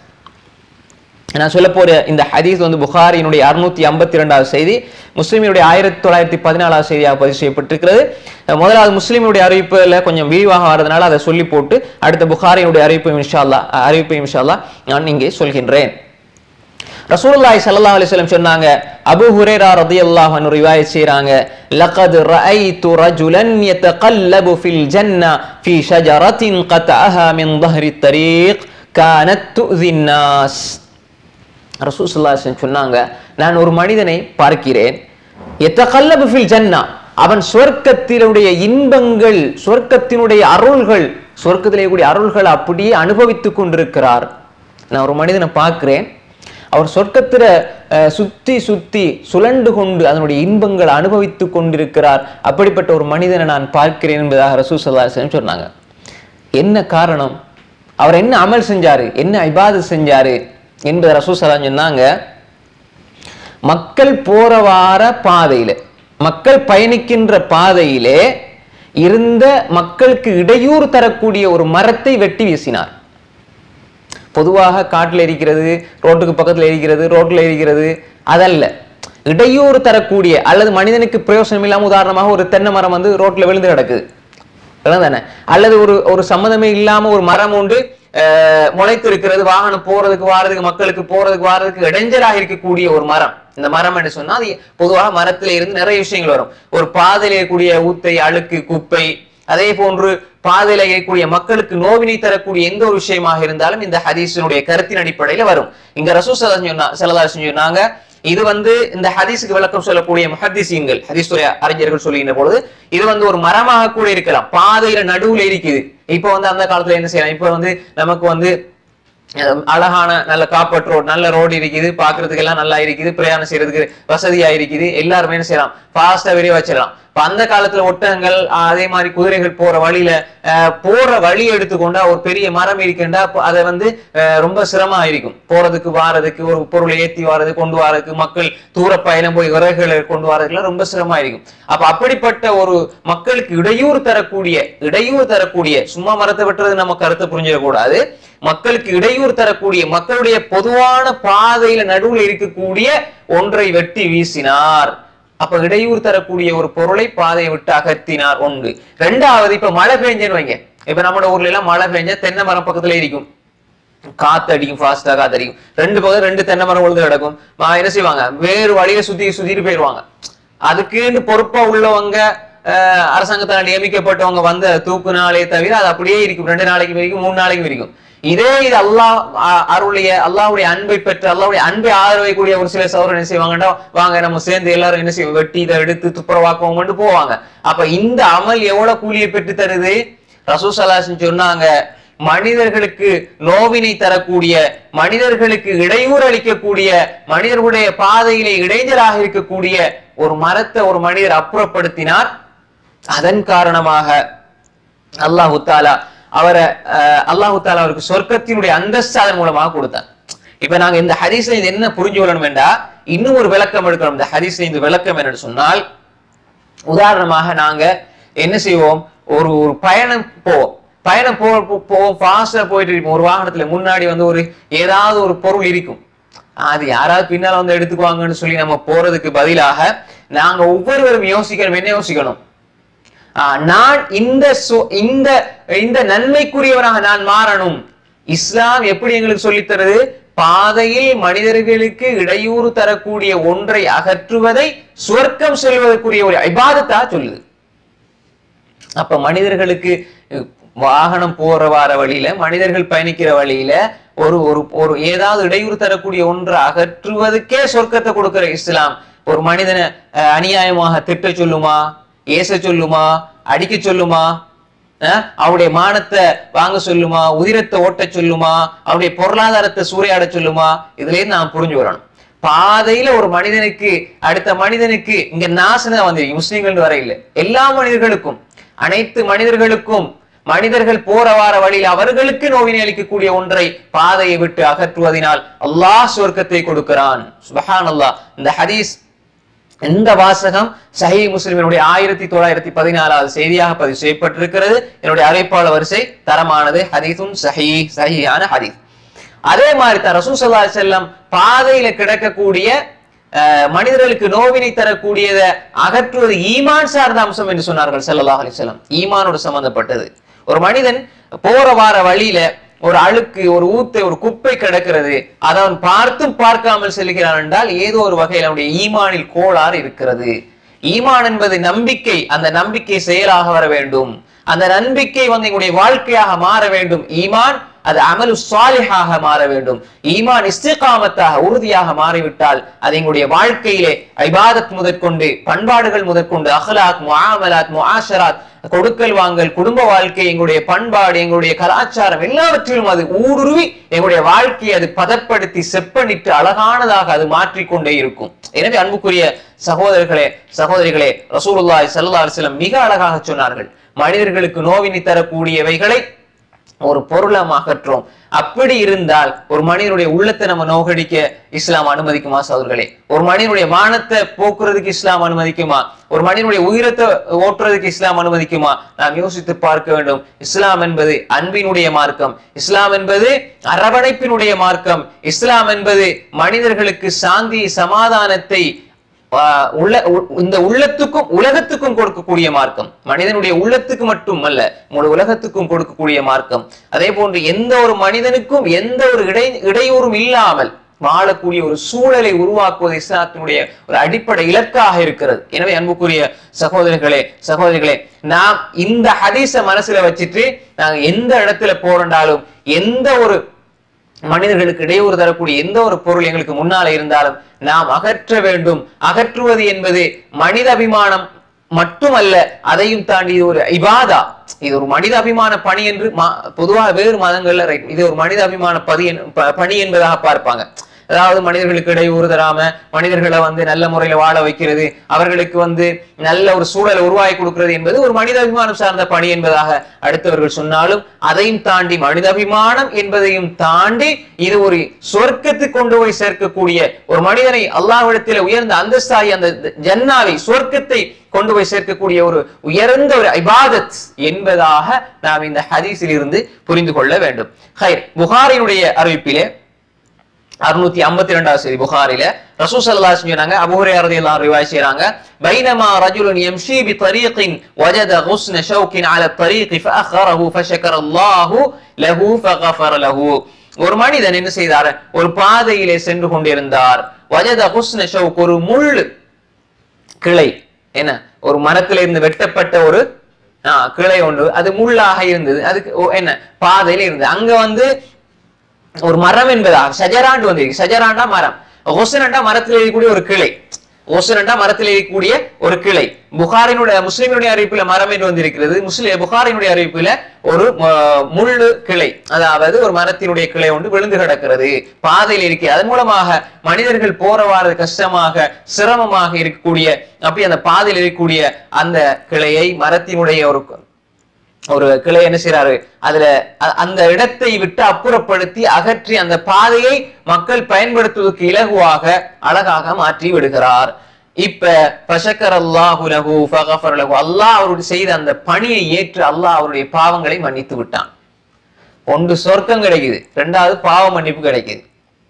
நான் சொல்ல போற இந்த ஹதீஸ் வந்து புகாரியினுடைய அறுநூத்தி ஐம்பத்தி ரெண்டாவது செய்தி முஸ்லிமினுடைய ஆயிரத்தி தொள்ளாயிரத்தி பதினாலாவது செய்தியாக பதிவு செய்யப்பட்டிருக்கிறது முதலாவது முஸ்லிமினுடைய அறிவிப்புல கொஞ்சம் விரிவாக வரதுனால அதை சொல்லி போட்டு அடுத்த புகாரியினுடைய அறிவிப்பு இன்ஷா அல்லாஹ் அறிவிப்பு இன்ஷா அல்லாஹ் நான் இங்கே சொல்கின்றேன் ரசூலுல்லாஹி ஸல்லல்லாஹு அலைஹி வஸல்லம் சொன்னாங்க அபூ ஹுரைரா ரலியல்லாஹு அன்ஹு ரிவாயத் செய்றாங்க லகத் ரஅய்து ரஜுலன் யதகல்லபு ஃபில் ஜன்னா ஃபீ ஷஜரத்தின் கதஅஹா மின் ظهرி الطريق كانت تؤذي الناس ரசூல் ஸல்லல்லாஹு அலைஹி வஸல்லம் சொன்னாங்க நான் ஒரு மனிதனை பார்க்கிறேன் யதகல்லபு ஃபில் ஜன்னா அவன் சொர்க்கத்தினுடைய இன்பங்கள் சொர்க்கத்தினுடைய அருள்கள் சொர்க்கத்திலே கூடிய அருள்களை அப்படியே அனுபவித்துக் கொண்டிருக்கிறார் நான் ஒரு மனிதனை பார்க்கிறேன் அவர் சொர்க்கத்துல அஹ், சுத்தி சுத்தி சுழண்டு கொண்டு அதனுடைய இன்பங்களை அனுபவித்துக் கொண்டிருக்கிறார் அப்படிப்பட்ட ஒரு மனிதனை நான் பார்க்கிறேன் என்பதாக ரசூல் ஸல்லல்லாஹு அலைஹி வஸல்லம் சொன்னாங்க என்ன காரணம் அவர் என்ன அமல் செஞ்சாரு என்ன இபாது செஞ்சாரு என்பதை ரசூல் ஸல்லல்லாஹு அலைஹி வஸல்லம் சொன்னாங்க மக்கள் போற வார பாதையில மக்கள் பயணிக்கின்ற பாதையிலே இருந்த மக்களுக்கு இடையூறு தரக்கூடிய ஒரு மரத்தை வெட்டி வீசினார் பொதுவாக காட்டுல இருக்கிறது ரோட்டுக்கு பக்கத்துல இருக்கிறது ரோட்ல இருக்கிறது அதல்ல இடையூறு தரக்கூடிய அல்லது மனிதனுக்கு பிரயோசனம் இல்லாம உதாரணமாக ஒரு தென்னை மரம் வந்து ரோட்ல விழுந்து கிடக்குது தானே அல்லது ஒரு ஒரு சம்மதமே இல்லாம ஒரு மரம் உண்டு அஹ், முளைத்து இருக்கிறது வாகனம் போறதுக்கு வாரதுக்கு மக்களுக்கு போறதுக்கு வாரதுக்கு இடைஞ்சலாக இருக்கக்கூடிய ஒரு மரம் இந்த மரம் என்று சொன்னா அது பொதுவாக மரத்துல இருந்து நிறைய விஷயங்கள் வரும் ஒரு பாதையில இருக்கக்கூடிய ஊத்தை அழுக்கு குப்பை அதே போன்று பாதையில இருக்கக்கூடிய மக்களுக்கு நோவினை தரக்கூடிய எந்த ஒரு விஷயமாக இருந்தாலும் இந்த ஹதீஸினுடைய கருத்தின் அடிப்படையில வரும் இங்க ரசூ செல்லதார் சொன்னாங்க இது வந்து இந்த ஹதீஸுக்கு விளக்கம் சொல்லக்கூடிய முஹத்திசீன்கள் ஹதீஸுடைய அறிஞர்கள் சொல்லுகின்ற பொழுது இது வந்து ஒரு மரமாக கூட இருக்கலாம் பாதையில நடுவுல இருக்குது இப்போ வந்து அந்த காலத்துல என்ன செய்யலாம் இப்போ வந்து நமக்கு வந்து அஹ் அழகான நல்ல காப்பட் ரோடு நல்ல ரோடு இருக்குது பாக்குறதுக்கு எல்லாம் நல்லா இருக்குது பிரயாணம் செய்யறதுக்கு வசதியா இருக்குது எல்லாருமே என்ன செய்யலாம் ஃபாஸ்டா வெளியே வச்சிடலாம் இப்ப அந்த காலத்துல ஒட்டகங்கள் ஆஹ், அதே மாதிரி குதிரைகள் போற வழியில ஆஹ், போற வழி எடுத்துக்கொண்டா ஒரு பெரிய மரம் இருக்கின்றா அப்ப அதை வந்து ஆஹ், ரொம்ப சிரமமா இருக்கும் போறதுக்கு வாரதுக்கு ஒரு பொருளை ஏத்தி வாரது கொண்டு வரதுக்கு மக்கள் தூர பயணம் போய் விறகுகளை கொண்டு வரதுக்குலாம் ரொம்ப சிரமமா இருக்கும் அப்ப அப்படிப்பட்ட ஒரு மக்களுக்கு இடையூறு தரக்கூடிய இடையூறு தரக்கூடிய சும்மா மரத்தை வெட்டுறது நம்ம கருத்தை புரிஞ்சிடக்கூடாது மக்களுக்கு இடையூறு தரக்கூடிய மக்களுடைய பொதுவான பாதையில நடுவுல இருக்கக்கூடிய ஒன்றை வெட்டி வீசினார் அப்ப இடையூறு தரக்கூடிய ஒரு பொருளை பாதையை விட்டு அகற்றினார் ஒன்று ரெண்டாவது இப்ப மழை பெஞ்சேன்னு வைங்க இப்ப நம்ம ஊர்ல எல்லாம் மழை பெஞ்சா தென்னை மரம் பக்கத்துல இருக்கும் காத்தடிக்கும் ஃபாஸ்டா காத்தடிக்கும் ரெண்டு பக்கம் ரெண்டு தென்னை மரம் உழுது கிடக்கும் மா- என்ன செய்வாங்க வேறு வழியை சுத்தி சுத்திட்டு போயிடுவாங்க அதுக்குன்னு பொறுப்பா உள்ளவங்க அஹ், அரசாங்கத்தால் நியமிக்கப்பட்டவங்க வந்து அதை தூக்குனாலே தவிர அது அப்படியே இருக்கும் ரெண்டு நாளைக்கு வரைக்கும் மூணு நாளைக்கு வரைக்கும் இதே இது அல்லாஹ் அ- அருளிய அல்லாஹ்வுடைய அன்பை பெற்று அல்லாஹ்வுடைய அன்பை ஆதரவைக்கூடிய ஒரு சில சௌரன் என்ன செய்வாங்கன்னா வாங்க நம்ம சேர்ந்து எல்லாரும் என்ன செய்வோம் வெட்டி இதை எடுத்து துப்புரவாக்குவோம்னு போவாங்க அப்ப இந்த அமல் எவ்வளவு கூலியை பெற்று தருது ரசூசலாசன் சொன்னாங்க மனிதர்களுக்கு நோவினை தரக்கூடிய மனிதர்களுக்கு இடையூறு அளிக்கக்கூடிய மனிதர்களுடைய பாதையிலே இடைஞ்சலாக இருக்கக்கூடிய ஒரு மரத்தை ஒரு மனிதர் அப்புறப்படுத்தினார் அதன் காரணமாக அல்லாஹு தாலா அவரை அஹ், அல்லாஹு தாலா அவருக்கு சொர்க்கத்தினுடைய அந்தஸ்து அதன் மூலமாக கொடுத்தார் இப்ப நாங்க இந்த ஹதீஸ்ல இது என்ன புரிஞ்சு கொள்ளணும் என்றா இன்னும் ஒரு விளக்கம் எடுக்கணும் இந்த ஹதீஸ்ல இந்த விளக்கம் என்னன்னு சொன்னால் உதாரணமாக நாங்க என்ன செய்வோம் ஒரு ஒரு பயணம் போவோம் பயணம் போ போ- போவோம் ஃபாஸ்டா போயிட்டு இருப்போம் ஒரு வாகனத்துல முன்னாடி வந்து ஒரு ஏதாவது ஒரு பொருள் இருக்கும் அது யாராவது பின்னால வந்து எடுத்துக்குவாங்கன்னு சொல்லி நம்ம போறதுக்கு பதிலாக நாங்க ஒவ்வொருவரும் யோசிக்கணும் என்ன யோசிக்கணும் ஆஹ் நான் இந்த சு- இந்த இந்த நன்மைக்குரியவனாக நான் மாறணும் இஸ்லாம் எப்படி எங்களுக்கு சொல்லித் தருது பாதையில் மனிதர்களுக்கு இடையூறு தரக்கூடிய ஒன்றை அகற்றுவதை சுவர்க்கம் செல்வதற்குரிய ஒரு இபாதத்தா சொல்லுது அப்ப மனிதர்களுக்கு அஹ், வாகனம் போற வார வழியில மனிதர்கள் பயணிக்கிற வழியில ஒரு ஒரு ஒரு ஏதாவது இடையூறு தரக்கூடிய ஒன்றை அகற்றுவதற்கே சொர்க்கத்தை கொடுக்கிற இஸ்லாம் ஒரு மனிதனை அஹ், அநியாயமாக திட்ட சொல்லுமா ஏச சொல்லுமா அடிக்க சொல்லுமா அஹ், அவருடைய மானத்தை வாங்க சொல்லுமா உதிரத்தை ஓட்ட சொல்லுமா அவருடைய பொருளாதாரத்தை சூறையாட சொல்லுமா இதுல இருந்து நாம் புரிஞ்சு வரணும் பாதையில ஒரு மனிதனுக்கு அடுத்த மனிதனுக்கு இங்க நாசனா வந்திருக்கு முஸ்லீம்கள் வர இல்லை எல்லா மனிதர்களுக்கும் அனைத்து மனிதர்களுக்கும் மனிதர்கள் போற வார வழியில் அவர்களுக்கு நோவினை அளிக்கக்கூடிய ஒன்றை பாதையை விட்டு அகற்றுவதனால் அல்லாஹ் சொர்க்கத்தை கொடுக்கிறான் சுபஹான் அல்லாஹ் இந்த ஹதீஸ் இந்த வாசகம் சஹி முஸ்லிமினுடைய ஆயிரத்தி தொள்ளாயிரத்தி பதினாலாவது செய்தியாக பதிவு செய்யப்பட்டிருக்கிறது என்னுடைய அழைப்பாளர் வரிசை தரமானது ஹதீஸும் சஹி சஹியான ஹதீஸ் அதே மாதிரி தான் ரசூல் ஸல்லல்லாஹு அலைஹி வஸல்லம் பாதையில கிடக்கக்கூடிய அஹ், மனிதர்களுக்கு நோவினை தரக்கூடியதை அகற்றுவது ஈமான் சார்ந்த அம்சம் என்று சொன்னார்கள் ஸல்லல்லாஹு அலைஹி வஸல்லம் ஈமானோடு சம்பந்தப்பட்டது ஒரு மனிதன் போற வார வழியில ஒரு அழுக்கு ஒரு ஊத்தை ஒரு குப்பை கிடக்கிறது அதை அவன் பார்த்தும் பார்க்காமல் செல்கிறான் என்றால் ஏதோ ஒரு வகையில் அவனுடைய ஈமானில் கோளாறு இருக்கிறது ஈமான் என்பது நம்பிக்கை அந்த நம்பிக்கை செயலாக வர வேண்டும் அந்த நம்பிக்கை வந்து எங்களுடைய வாழ்க்கையாக மாற வேண்டும் ஈமான் அது அமலு சாலிஹாக மாற வேண்டும் ஈமான் இஸ்திகாமத்தாக உறுதியாக மாறிவிட்டால் அது எங்களுடைய வாழ்க்கையிலே ஐபாதத் முதற்கொண்டு பண்பாடுகள் முதற்கொண்டு அஹ்லாக் முஆமலாத் முஆஷராத் கொடுக்கல் வாங்கல் குடும்ப வாழ்க்கை எங்களுடைய பண்பாடு எங்களுடைய கலாச்சாரம் எல்லாவற்றிலும் அது ஊடுருவி எங்களுடைய வாழ்க்கையை அது பதப்படுத்தி செப்பனிட்டு அழகானதாக அது மாற்றிக்கொண்டே இருக்கும் எனவே அன்புக்குரிய சகோதரர்களே சகோதரிகளே ரசூலுல்லாஹி ஸல்லல்லாஹு அலைஹி வஸல்லம் மிக அழகாக சொன்னார்கள் மனிதர்களுக்கு நோவினை தரக்கூடியவைகளை ஒரு பொருளை அகற்றோம் அப்படி இருந்தால் ஒரு மனிதனுடைய உள்ளத்தை நம்ம நோகடிக்க இஸ்லாம் அனுமதிக்குமா சகோதரர்களே ஒரு மனிதனுடைய மானத்தை போக்குறதுக்கு இஸ்லாம் அனுமதிக்குமா ஒரு மனிதனுடைய உயிரத்தை ஓட்டுறதுக்கு இஸ்லாம் அனுமதிக்குமா நாம் யோசித்து பார்க்க வேண்டும் இஸ்லாம் என்பது அன்பினுடைய மார்க்கம் இஸ்லாம் என்பது அரவணைப்பினுடைய மார்க்கம் இஸ்லாம் என்பது மனிதர்களுக்கு சாந்தி சமாதானத்தை ஆஹ் உள்ள உ- இந்த உள்ளத்துக்கும் உலகத்துக்கும் கொடுக்கக்கூடிய மார்க்கம் மனிதனுடைய உள்ளத்துக்கு மட்டும் அல்ல முழு உலகத்துக்கும் கொடுக்கக்கூடிய மார்க்கம் அதே போன்று எந்த ஒரு மனிதனுக்கும் எந்த ஒரு இடை இடையூறும் இல்லாமல் வாழக்கூடிய ஒரு சூழலை உருவாக்குவது இஸ்லாத்தினுடைய ஒரு அடிப்படை இலக்காக இருக்கிறது எனவே அன்புக்குரிய சகோதரர்களே சகோதரிகளே நாம் இந்த ஹதீஸ மனசுல வச்சுட்டு நாங்க எந்த இடத்துல போறோண்டாலும் எந்த ஒரு மனிதர்களுக்கு இடையூறு தரக்கூடிய எந்த ஒரு பொருள் எங்களுக்கு முன்னால இருந்தாலும் நாம் அகற்ற வேண்டும் அகற்றுவது என்பது மனித அபிமானம் மட்டுமல்ல அதையும் தாண்டி இது ஒரு இபாதா இது ஒரு மனித அபிமான பணி என்று மா- பொதுவாக வேறு மதங்கள்ல right, இது ஒரு மனித அபிமான பதி என்- ப- பணி என்பதாக பார்ப்பாங்க அதாவது மனிதர்களுக்கு இடையூறு தராம மனிதர்களை வந்து நல்ல முறையில வாழ வைக்கிறது அவர்களுக்கு வந்து நல்ல ஒரு சூழலை உருவாக்கி கொடுக்கிறது என்பது ஒரு மனிதாபிமானம் சார்ந்த பணி என்பதாக அடுத்தவர்கள் சொன்னாலும் அதையும் தாண்டி மனிதாபிமானம் என்பதையும் தாண்டி இது ஒரு சொர்க்கத்துக்கு கொண்டு போய் சேர்க்கக்கூடிய ஒரு மனிதனை அல்லாஹ்விடத்தில் உயர்ந்த அந்தஸ்தாய் அந்த ஜன்னாவை சொர்க்கத்தை கொண்டு போய் சேர்க்கக்கூடிய ஒரு உயர்ந்த ஒரு இபாதத் என்பதாக நாம் இந்த ஹதீஸில் இருந்து புரிந்து கொள்ள வேண்டும் ஹைர் புகாரினுடைய அறிவிப்பிலே அறுநூத்தி ஐம்பத்தி ரெண்டாவது செய்தி புகாரில ரசூல் ஸல்லல்லாஹு அலைஹி சொன்னாங்க அபூ ஹுரைரா ரலியல்லாஹு ரிவாயத் செய்றாங்க பைனமா ரஜுலுன் யம்ஷி பி தரீகின் வஜத غصن شوك على الطريق فأخره فشكر الله له فغفر له ஒரு மனிதன் என்ன செய்தார் ஒரு பாதையிலே சென்று கொண்டிருந்தார் வஜத غصن شوك ஒரு முள் கிளை என்ன ஒரு மரத்துல இருந்து வெட்டப்பட்ட ஒரு ஆ, கிளை ஒன்று அது முள்ளாக இருந்தது அதுக்கு ஓ, என்ன பாதையில இருந்தது அங்க வந்து ஒரு மரம் என்பதாக ஷஜராண்டு வந்திருக்கு ஷஜராண்டா மரம் ஒசனண்டா மரத்தில் இருக்கக்கூடிய ஒரு கிளை ஒசனண்டா மரத்தில் இருக்கக்கூடிய ஒரு கிளை புகாரினுடைய முஸ்லிமினுடைய அறிவிப்புல மரம் என்று வந்திருக்கிறது முஸ்லிம் புகாரினுடைய அறிவிப்புல ஒரு அஹ், முள்ளு கிளை அதாவது ஒரு மரத்தினுடைய கிளை ஒன்று விழுந்து கிடக்கிறது பாதையில் இருக்கு அதன் மூலமாக மனிதர்கள் போற வாரது கஷ்டமாக சிரமமாக இருக்கக்கூடிய அப்படி அந்த பாதையில் இருக்கக்கூடிய அந்த கிளையை மரத்தினுடைய ஒரு ஒரு கிளை என்ன செய்யறாரு அதுல அ- அந்த இடத்தை விட்டு அப்புறப்படுத்தி அகற்றி அந்த பாதையை மக்கள் பயன்படுத்துவதற்கு இலகுவாக அழகாக மாற்றி விடுகிறார் இப்ப பஷக்கர் அல்லாஹு லஹு ஃபகஃபர் லஹு அல்லாஹ் அவருடைய செய்த அந்த பணியை ஏற்று அல்லாஹ் அவருடைய பாவங்களை மன்னித்து விட்டான் ஒன்று சொர்க்கம் கிடைக்குது ரெண்டாவது பாவ மன்னிப்பு கிடைக்குது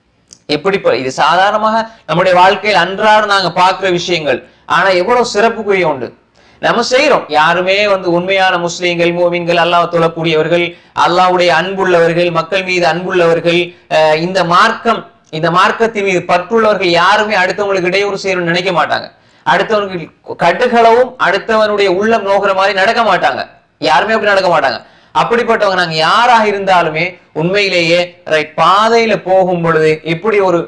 எப்படி ப- இது சாதாரணமாக நம்முடைய வாழ்க்கையில் அன்றாடம் நாங்க பார்க்கிற விஷயங்கள் ஆனா எவ்வளவு சிறப்புக்குரிய உண்டு நம்ம செய்யறோம் யாருமே வந்து உண்மையான முஸ்லீம்கள் மூமின்கள் அல்லாஹ் தொழக்கூடியவர்கள் அல்லாஹ்வுடைய அன்புள்ளவர்கள் மக்கள் மீது அன்புள்ளவர்கள் அஹ் இந்த மார்க்கம் இந்த மார்க்கத்தின் மீது பற்றுள்ளவர்கள் யாருமே அடுத்தவங்களுக்கு இடையூறு செய்யணும்னு நினைக்க மாட்டாங்க அடுத்தவனுக்கு கடுகளவும் அடுத்தவனுடைய உள்ளம் நோகிற மாதிரி நடக்க மாட்டாங்க யாருமே அப்படி நடக்க மாட்டாங்க அப்படிப்பட்டவங்க நாங்க யாராக இருந்தாலுமே உண்மையிலேயே ரைட் பாதையில போகும் பொழுது இப்படி ஒரு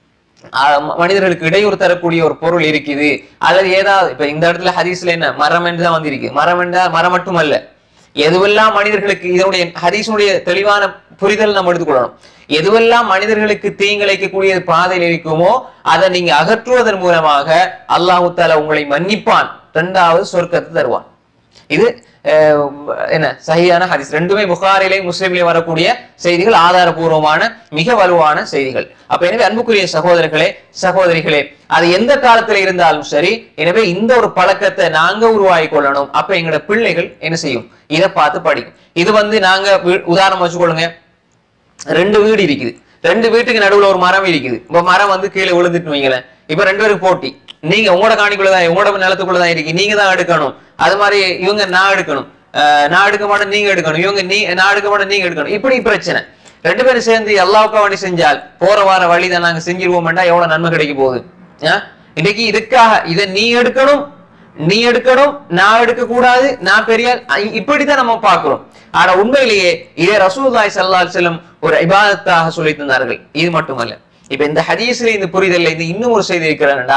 ஆஹ் ம- மனிதர்களுக்கு இடையூறு தரக்கூடிய ஒரு பொருள் இருக்குது அல்லது ஏதாவது இப்ப இந்த இடத்துல ஹதீஸ்ல என்ன மரம் என்று தான் வந்திருக்கு மரம் என்றால் மரம் மட்டுமல்ல எதுவெல்லாம் மனிதர்களுக்கு இதனுடைய ஹதீஸுடைய தெளிவான புரிதல் நம்ம எடுத்துக்கொள்ளணும் எதுவெல்லாம் மனிதர்களுக்கு தீங்கிழைக்கக்கூடிய பாதையில் இருக்குமோ அதை நீங்க அகற்றுவதன் மூலமாக அல்லாஹு தாலா உங்களை மன்னிப்பான் இரண்டாவது சொர்க்கத்தை தருவான் இது அஹ், என்ன சஹியான ஹதீஸ் ரெண்டுமே புகாரிலே முஸ்லிமிலே வரக்கூடிய செய்திகள் ஆதாரபூர்வமான மிக வலுவான செய்திகள் அப்ப எனவே அன்புக்குரிய சகோதரர்களே சகோதரிகளே அது எந்த காலத்துல இருந்தாலும் சரி எனவே இந்த ஒரு பழக்கத்தை நாங்க உருவாக்கி கொள்ளணும் அப்ப எங்களோட பிள்ளைகள் என்ன செய்யும் இதை பார்த்து படிக்கும் இது வந்து நாங்க வீ- உதாரணம் வச்சுக்கொள்ளுங்க ரெண்டு வீடு இருக்குது ரெண்டு வீட்டுக்கு நடுவுல ஒரு மரம் இருக்குது இப்ப மரம் வந்து கீழே விழுந்துட்டு வைங்களேன் இப்ப ரெண்டு பேருக்கு போட்டி நீங்க உங்களோட காணிக்குள்ளதான் உங்களோட நிலத்துக்குள்ளதான் இருக்கு நீங்க தான் எடுக்கணும் அது மாதிரி இவங்க நான் எடுக்கணும் அஹ் நான் எடுக்க மாட்டேன் நீங்க எடுக்கணும் இவங்க நீ நான் எடுக்க மாட்டேன் நீங்க எடுக்கணும் இப்படி பிரச்சனை ரெண்டு பேரும் சேர்ந்து எல்லாவுக்கா வண்டி செஞ்சால் போற வார வழி தான் நாங்க செஞ்சிருவோம்டா எவ்வளவு நன்மை கிடைக்க போகுது ஆ? இன்னைக்கு இதுக்காக இதை நீ எடுக்கணும் நீ எடுக்கணும் நான் எடுக்க கூடாது நான் பெரிய ஆள். அ- இப்படித்தான் நம்ம பார்க்கிறோம் ஆனா உண்மையிலேயே இதே ரசூலுல்லாஹி ஸல்லல்லாஹு அலைஹி வஸல்லம் ஒரு இபாதத்தாக சொல்லி தந்தார்கள் இது மட்டுமல்ல இப்ப இந்த ஹதீஸ்ல இந்த புரிதல்ல இது இன்னும் ஒரு செய்தி இருக்கிறான்டா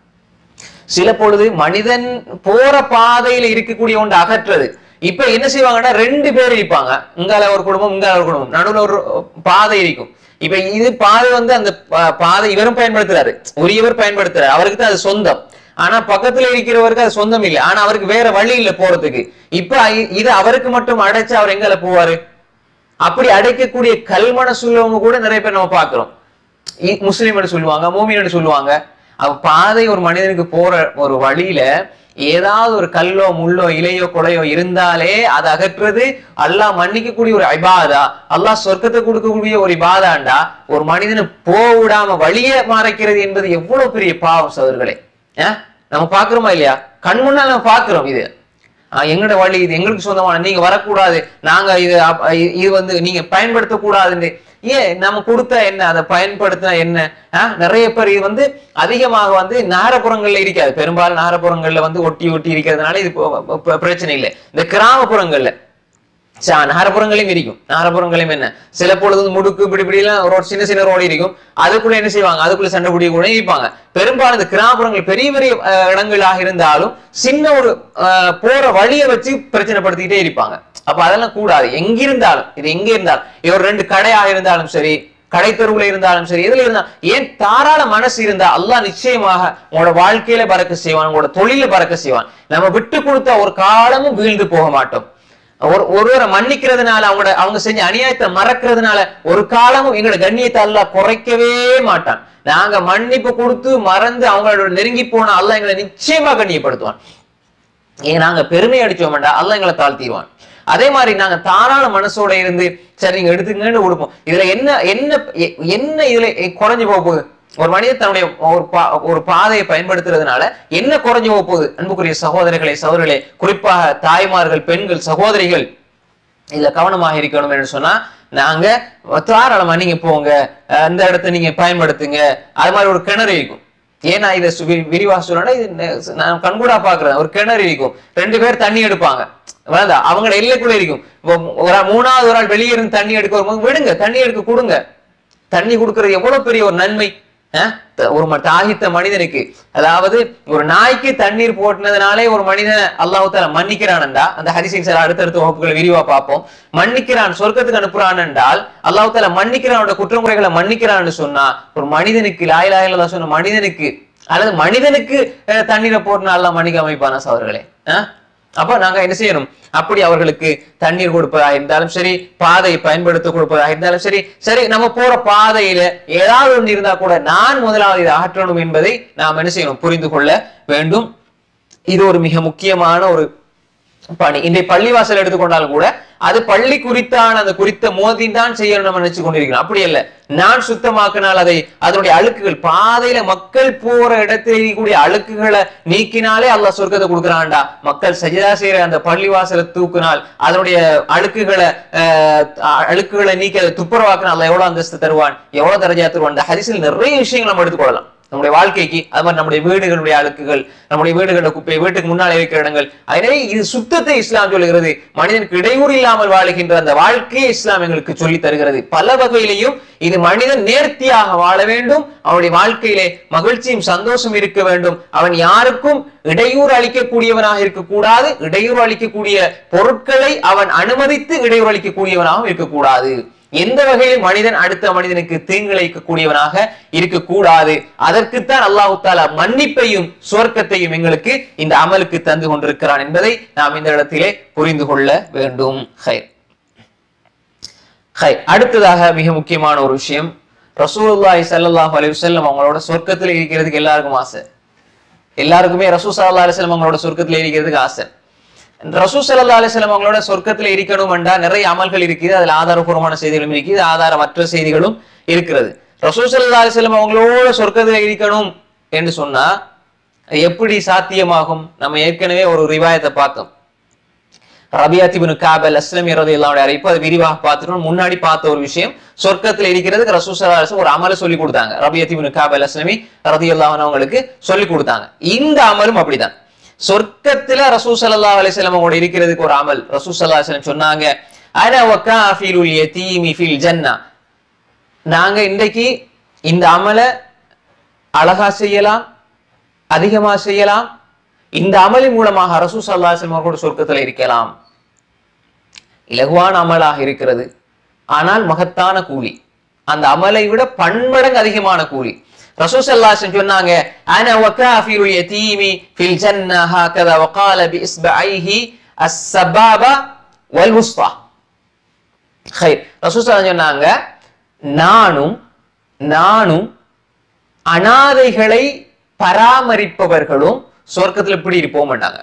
சில பொழுது மனிதன் போற பாதையில இருக்கக்கூடிய ஒன்று அகற்றுறது இப்ப என்ன செய்வாங்கன்னா ரெண்டு பேர் இருப்பாங்க இங்கால ஒரு குடும்பம் இங்கால ஒரு குடும்பம் நடுவுல ஒரு பாதை இருக்கும் இப்ப இது பாதை வந்து அந்த பா- பாதை இவரும் பயன்படுத்துறாரு உரியவர் பயன்படுத்துறாரு அவருக்கு தான் அது சொந்தம் ஆனா பக்கத்துல இருக்கிறவருக்கு அது சொந்தம் இல்லை ஆனா அவருக்கு வேற வழி இல்லை போறதுக்கு இப்ப இ- இது அவருக்கு மட்டும் அடைச்சு அவர் எங்கால போவாரு அப்படி அடைக்கக்கூடிய கல்மன சொல்லவங்க கூட நிறைய பேர் நம்ம பார்க்கிறோம் இ- முஸ்லிம்னு சொல்லுவாங்க மூமின்னு சொல்லுவாங்க அவ பாதை ஒரு மனிதனுக்கு போற ஒரு வழியில ஏதாவது ஒரு கல்லோ முள்ளோ இலையோ கொலையோ இருந்தாலே அதை அகற்றுறது அல்லாஹ் மன்னிக்கக்கூடிய ஒரு இபாதா அல்லாஹ் சொர்க்கத்தை கொடுக்கக்கூடிய ஒரு இபாதாண்டா ஒரு மனிதனை போக விடாம வழியை மறைக்கிறது என்பது எவ்வளவு பெரிய பாவம் சோதர்களே நம்ம பாக்குறோமா இல்லையா கண் முன்னால் நம்ம பாக்குறோம் இது ஆஹ் எங்களோட வழி இது எங்களுக்கு சொந்தமான நீங்க வரக்கூடாது நாங்க இது அப்- இ- இது வந்து நீங்க பயன்படுத்தக்கூடாதுன்னு ஏன் நம்ம கொடுத்தா என்ன அதை பயன்படுத்தினா என்ன ஆஹ் நிறைய பேர் இது வந்து அதிகமாக வந்து நகரப்புறங்கள்ல இருக்காது பெரும்பாலும் நகரப்புறங்கள்ல வந்து ஒட்டி ஒட்டி இருக்கிறதுனால இது ப- ப- பிரச்சனை இல்லை இந்த கிராமப்புறங்கள்ல சா நகரப்புறங்களையும் இருக்கும் நகரப்புறங்களையும் என்ன சில பொழுது வந்து முடுக்கு இப்படி இப்படி எல்லாம் ரோட் சின்ன சின்ன ரோடு இருக்கும் அதுக்குள்ள என்ன செய்வாங்க அதுக்குள்ள சண்டை பிடிக்க கூட இருப்பாங்க பெரும்பாலும் இந்த கிராமப்புறங்கள் பெரிய பெரிய அஹ், இடங்களாக இருந்தாலும் சின்ன ஒரு அஹ், போற வழியை வச்சு பிரச்சனைப்படுத்திக்கிட்டே இருப்பாங்க அப்ப அதெல்லாம் கூடாது எங்க இருந்தாலும் இது எங்க இருந்தாலும் இது ஒரு ரெண்டு கடையாக இருந்தாலும் சரி கடைத்தெருவுல இருந்தாலும் சரி எதுல இருந்தா ஏன் தாராள மனசு இருந்தா அல்லாஹ் நிச்சயமாக உங்களோட வாழ்க்கையில பறக்க செய்வான் உங்களோட தொழில பறக்க செய்வான் நம்ம விட்டு கொடுத்த ஒரு காலமும் வீழ்ந்து போக மாட்டோம் ஒரு ஒருவரை மன்னிக்கிறதுனால அவங்களோட அவங்க செஞ்ச அநியாயத்தை மறக்கிறதுனால ஒரு காலமும் எங்களோட கண்ணியத்தை அல்லாஹ் குறைக்கவே மாட்டான் நாங்க மன்னிப்பு கொடுத்து மறந்து அவங்களோட நெருங்கி போன அல்லாஹ் எங்களை நிச்சயமா கண்ணியப்படுத்துவான் ஏன் நாங்க பெருமை அடிச்சோம்டா அல்லாஹ் எங்களை தாழ்த்திடுவான் அதே மாதிரி நாங்க தாராள மனசோட இருந்து சரி நீங்க எடுத்துங்கன்னு கொடுப்போம் இதுல என்ன என்ன எ- என்ன இதுல குறைஞ்சு போக போகுது ஒரு மனிதன் தன்னுடைய ஒரு பா ஒரு பாதையை பயன்படுத்துறதுனால என்ன குறைஞ்சு போக போகுது அன்புக்குரிய சகோதரர்களே சகோதரர்களே குறிப்பாக தாய்மார்கள் பெண்கள் சகோதரிகள் இதுல கவனமாக இருக்கணும் என்று சொன்னா நாங்க தாராளமா நீங்க போங்க அஹ் இந்த இடத்த நீங்க பயன்படுத்துங்க அது மாதிரி ஒரு கிணறு இருக்கும் ஏன்னா இதை சு- வி- விரிவா சொல்லணும்னா இது நெ- நான் கண்கூடா பாக்குறேன் ஒரு கிணறு இருக்கும் ரெண்டு பேர் தண்ணி எடுப்பாங்க வேண்டாம் அவங்க எல்லைக்குள்ள இருக்கும் இப்போ ஒரு ஆள் மூணாவது ஒரு ஆள் வெளியே இருந்து தண்ணி எடுக்க வரும்போது விடுங்க தண்ணி எடுக்க கொடுங்க தண்ணி கொடுக்கறது எவ்வளவு பெரிய ஒரு நன்மை அஹ்? த- ஒரு ம- தாகித்த மனிதனுக்கு அதாவது ஒரு நாய்க்கு தண்ணீர் போட்டுனதுனாலே ஒரு மனிதனை அல்லாஹ் தால மன்னிக்கிறான்டா அந்த ஹரிசிங் சார் அடுத்தடுத்த வகுப்புகளை விரிவா பார்ப்போம் மன்னிக்கிறான் சொர்க்கத்துக்கு அனுப்புறான் என்றால் அல்லாஹ் தால மன்னிக்கிறானோட குற்றமுறைகளை மன்னிக்கிறான்னு சொன்னா ஒரு மனிதனுக்கு லாயிலாயில சொன்ன மனிதனுக்கு அல்லது மனிதனுக்கு அஹ், தண்ணீரை போட்டுனா அல்லாஹ் மன்னிக்க அமைப்பானா சவர்களே அஹ்? அப்ப நாங்க என்ன செய்யணும் அப்படி அவர்களுக்கு தண்ணீர் கொடுப்பதா இருந்தாலும் சரி பாதையை பயன்படுத்த கொடுப்பதா இருந்தாலும் சரி சரி நம்ம போற பாதையில ஏதாவது ஒன்று இருந்தா கூட நான் முதலாவது இதை அகற்றணும் என்பதை நாம் என்ன செய்யணும் புரிந்து கொள்ள வேண்டும் இது ஒரு மிக முக்கியமான ஒரு பணி இன்றைய பள்ளிவாசல் எடுத்துக்கொண்டாலும் கூட அது பள்ளி குறித்தான அந்த குறித்த மோதின் தான் செய்யணும் நம்ம நினைச்சு கொண்டிருக்கிறோம் அப்படி அல்ல நான் சுத்தமாக்கினால் அதை அதனுடைய அழுக்குகள் பாதையில மக்கள் போற இடத்தில் இருக்கக்கூடிய அழுக்குகளை நீக்கினாலே அல்லாஹ் சொர்க்கத்தை கொடுக்குறான்டா மக்கள் சஜிதா செய்யற அந்த பள்ளிவாசலை தூக்கினால் அதனுடைய அழுக்குகளை அஹ், அழுக்குகளை நீக்கி அதை துப்புரவாக்கினால் அல்லாஹ் எவ்வளவு அந்தஸ்து தருவான் எவ்வளவு தரஜா தருவான் இந்த ஹரிசில் நிறைய விஷயங்கள் நம்ம எடுத்துக்கொள்ளலாம் நம்முடைய வாழ்க்கைக்கு அது மாதிரி நம்முடைய வீடுகளுடைய அழுக்குகள் நம்முடைய வீடுகள குப்பை வீட்டுக்கு முன்னால் இருக்கிற இடங்கள் எனவே இது சுத்தத்தை இஸ்லாம் சொல்லுகிறது மனிதனுக்கு இடையூறு இல்லாமல் வாழுகின்ற அந்த வாழ்க்கையை இஸ்லாம் எங்களுக்கு சொல்லி தருகிறது பல வகையிலையும் இது மனிதன் நேர்த்தியாக வாழ வேண்டும் அவனுடைய வாழ்க்கையிலே மகிழ்ச்சியும் சந்தோஷம் இருக்க வேண்டும் அவன் யாருக்கும் இடையூறு அளிக்கக்கூடியவனாக இருக்கக்கூடாது இடையூறு அளிக்கக்கூடிய பொருட்களை அவன் அனுமதித்து இடையூறு அளிக்கக்கூடியவனாகவும் இருக்கக்கூடாது எந்த வகையிலும் மனிதன் அடுத்த மனிதனுக்கு தீங்கிழைக்கக்கூடியவனாக இருக்கக்கூடாது அதற்குத்தான் அல்லாஹு தாலா மன்னிப்பையும் சுவர்க்கத்தையும் எங்களுக்கு இந்த அமலுக்கு தந்து கொண்டிருக்கிறான் என்பதை நாம் இந்த இடத்திலே புரிந்து கொள்ள வேண்டும் ஹைர் ஹை அடுத்ததாக மிக முக்கியமான ஒரு விஷயம் ரசூலுல்லாஹி ஸல்லல்லாஹு அலைஹி வஸல்லம் அவங்களோட சொர்க்கத்தில் இருக்கிறதுக்கு எல்லாருக்கும் ஆசை எல்லாருக்குமே ரசூ ஸல்லல்லாஹு அலைஹி வஸல்லம் அவங்களோட சொர்க்கத்தில் இருக்கிறதுக்கு ஆசை ரசூ ஸல்லல்லாஹு அலைஹி வஸல்லம் அவங்களோட சொர்க்கத்தில் இருக்கணும் என்றா நிறைய அமல்கள் இருக்குது அதுல ஆதாரபூர்வமான செய்திகளும் இருக்குது ஆதாரமற்ற செய்திகளும் இருக்கிறது ரசூ ஸல்லல்லாஹு அலைஹி வஸல்லம் அவங்களோட சொர்க்கத்தில் இருக்கணும் என்று சொன்னா எப்படி சாத்தியமாகும் நம்ம ஏற்கனவே ஒரு ரிவாயத்தை பார்த்தோம் ரபியாத் இப்னு காபல் அஸ்லமி ரலியல்லாஹு அன்ஹு அறிவிப்பு அது விரிவாக பார்த்துட்டோம் முன்னாடி பார்த்த ஒரு விஷயம் சொர்க்கத்துல இருக்கிறதுக்கு ரசூல் ஸல்லல்லாஹு அலைஹி வஸல்லம் ஒரு அமலை சொல்லி கொடுத்தாங்க ரபியாத் இப்னு காபல் அஸ்லமி ரலியல்லாஹு அன்ஹு அவங்களுக்கு சொல்லி கொடுத்தாங்க இந்த அமலும் அப்படிதான் சொர்க்கத்துல ரசூல் ஸல்லல்லாஹு அலைஹி வஸல்லம் அவங்களோட இருக்கிறதுக்கு ஒரு அமல் ரசூல் ஸல்லல்லாஹு அலைஹி வஸல்லம் சொன்னாங்க அன வகாஃபிலுல் யதீமி ஃபில் ஜன்னா நாங்க இன்றைக்கு இந்த அமலை அழகா செய்யலாம் அதிகமா செய்யலாம் இந்த அமலின் மூலமாக ரசூ சல்லாஹம் அவர்களோட சொர்க்கத்துல இருக்கலாம் இலகுவான அமலாக இருக்கிறது ஆனால் மகத்தான கூலி அந்த அமலை விட பன்மடங்கு அதிகமான கூலி ரசூ சல்லாஹம் சொன்னாங்க அன வகாஃபிலுல் யதீமி ஃபில் ஜன்னா ஹாகதா வகால பிஇஸ்பஐஹி அஸ்ஸபாபா வல் உஸ்பா ஹைர் ரசூ சல்லல்லாஹு சொன்னாங்க நானும் நானும் அனாதைகளை பராமரிப்பவர்களும் சொர்க்கத்துல இப்படி இருப்போம் மாட்டாங்க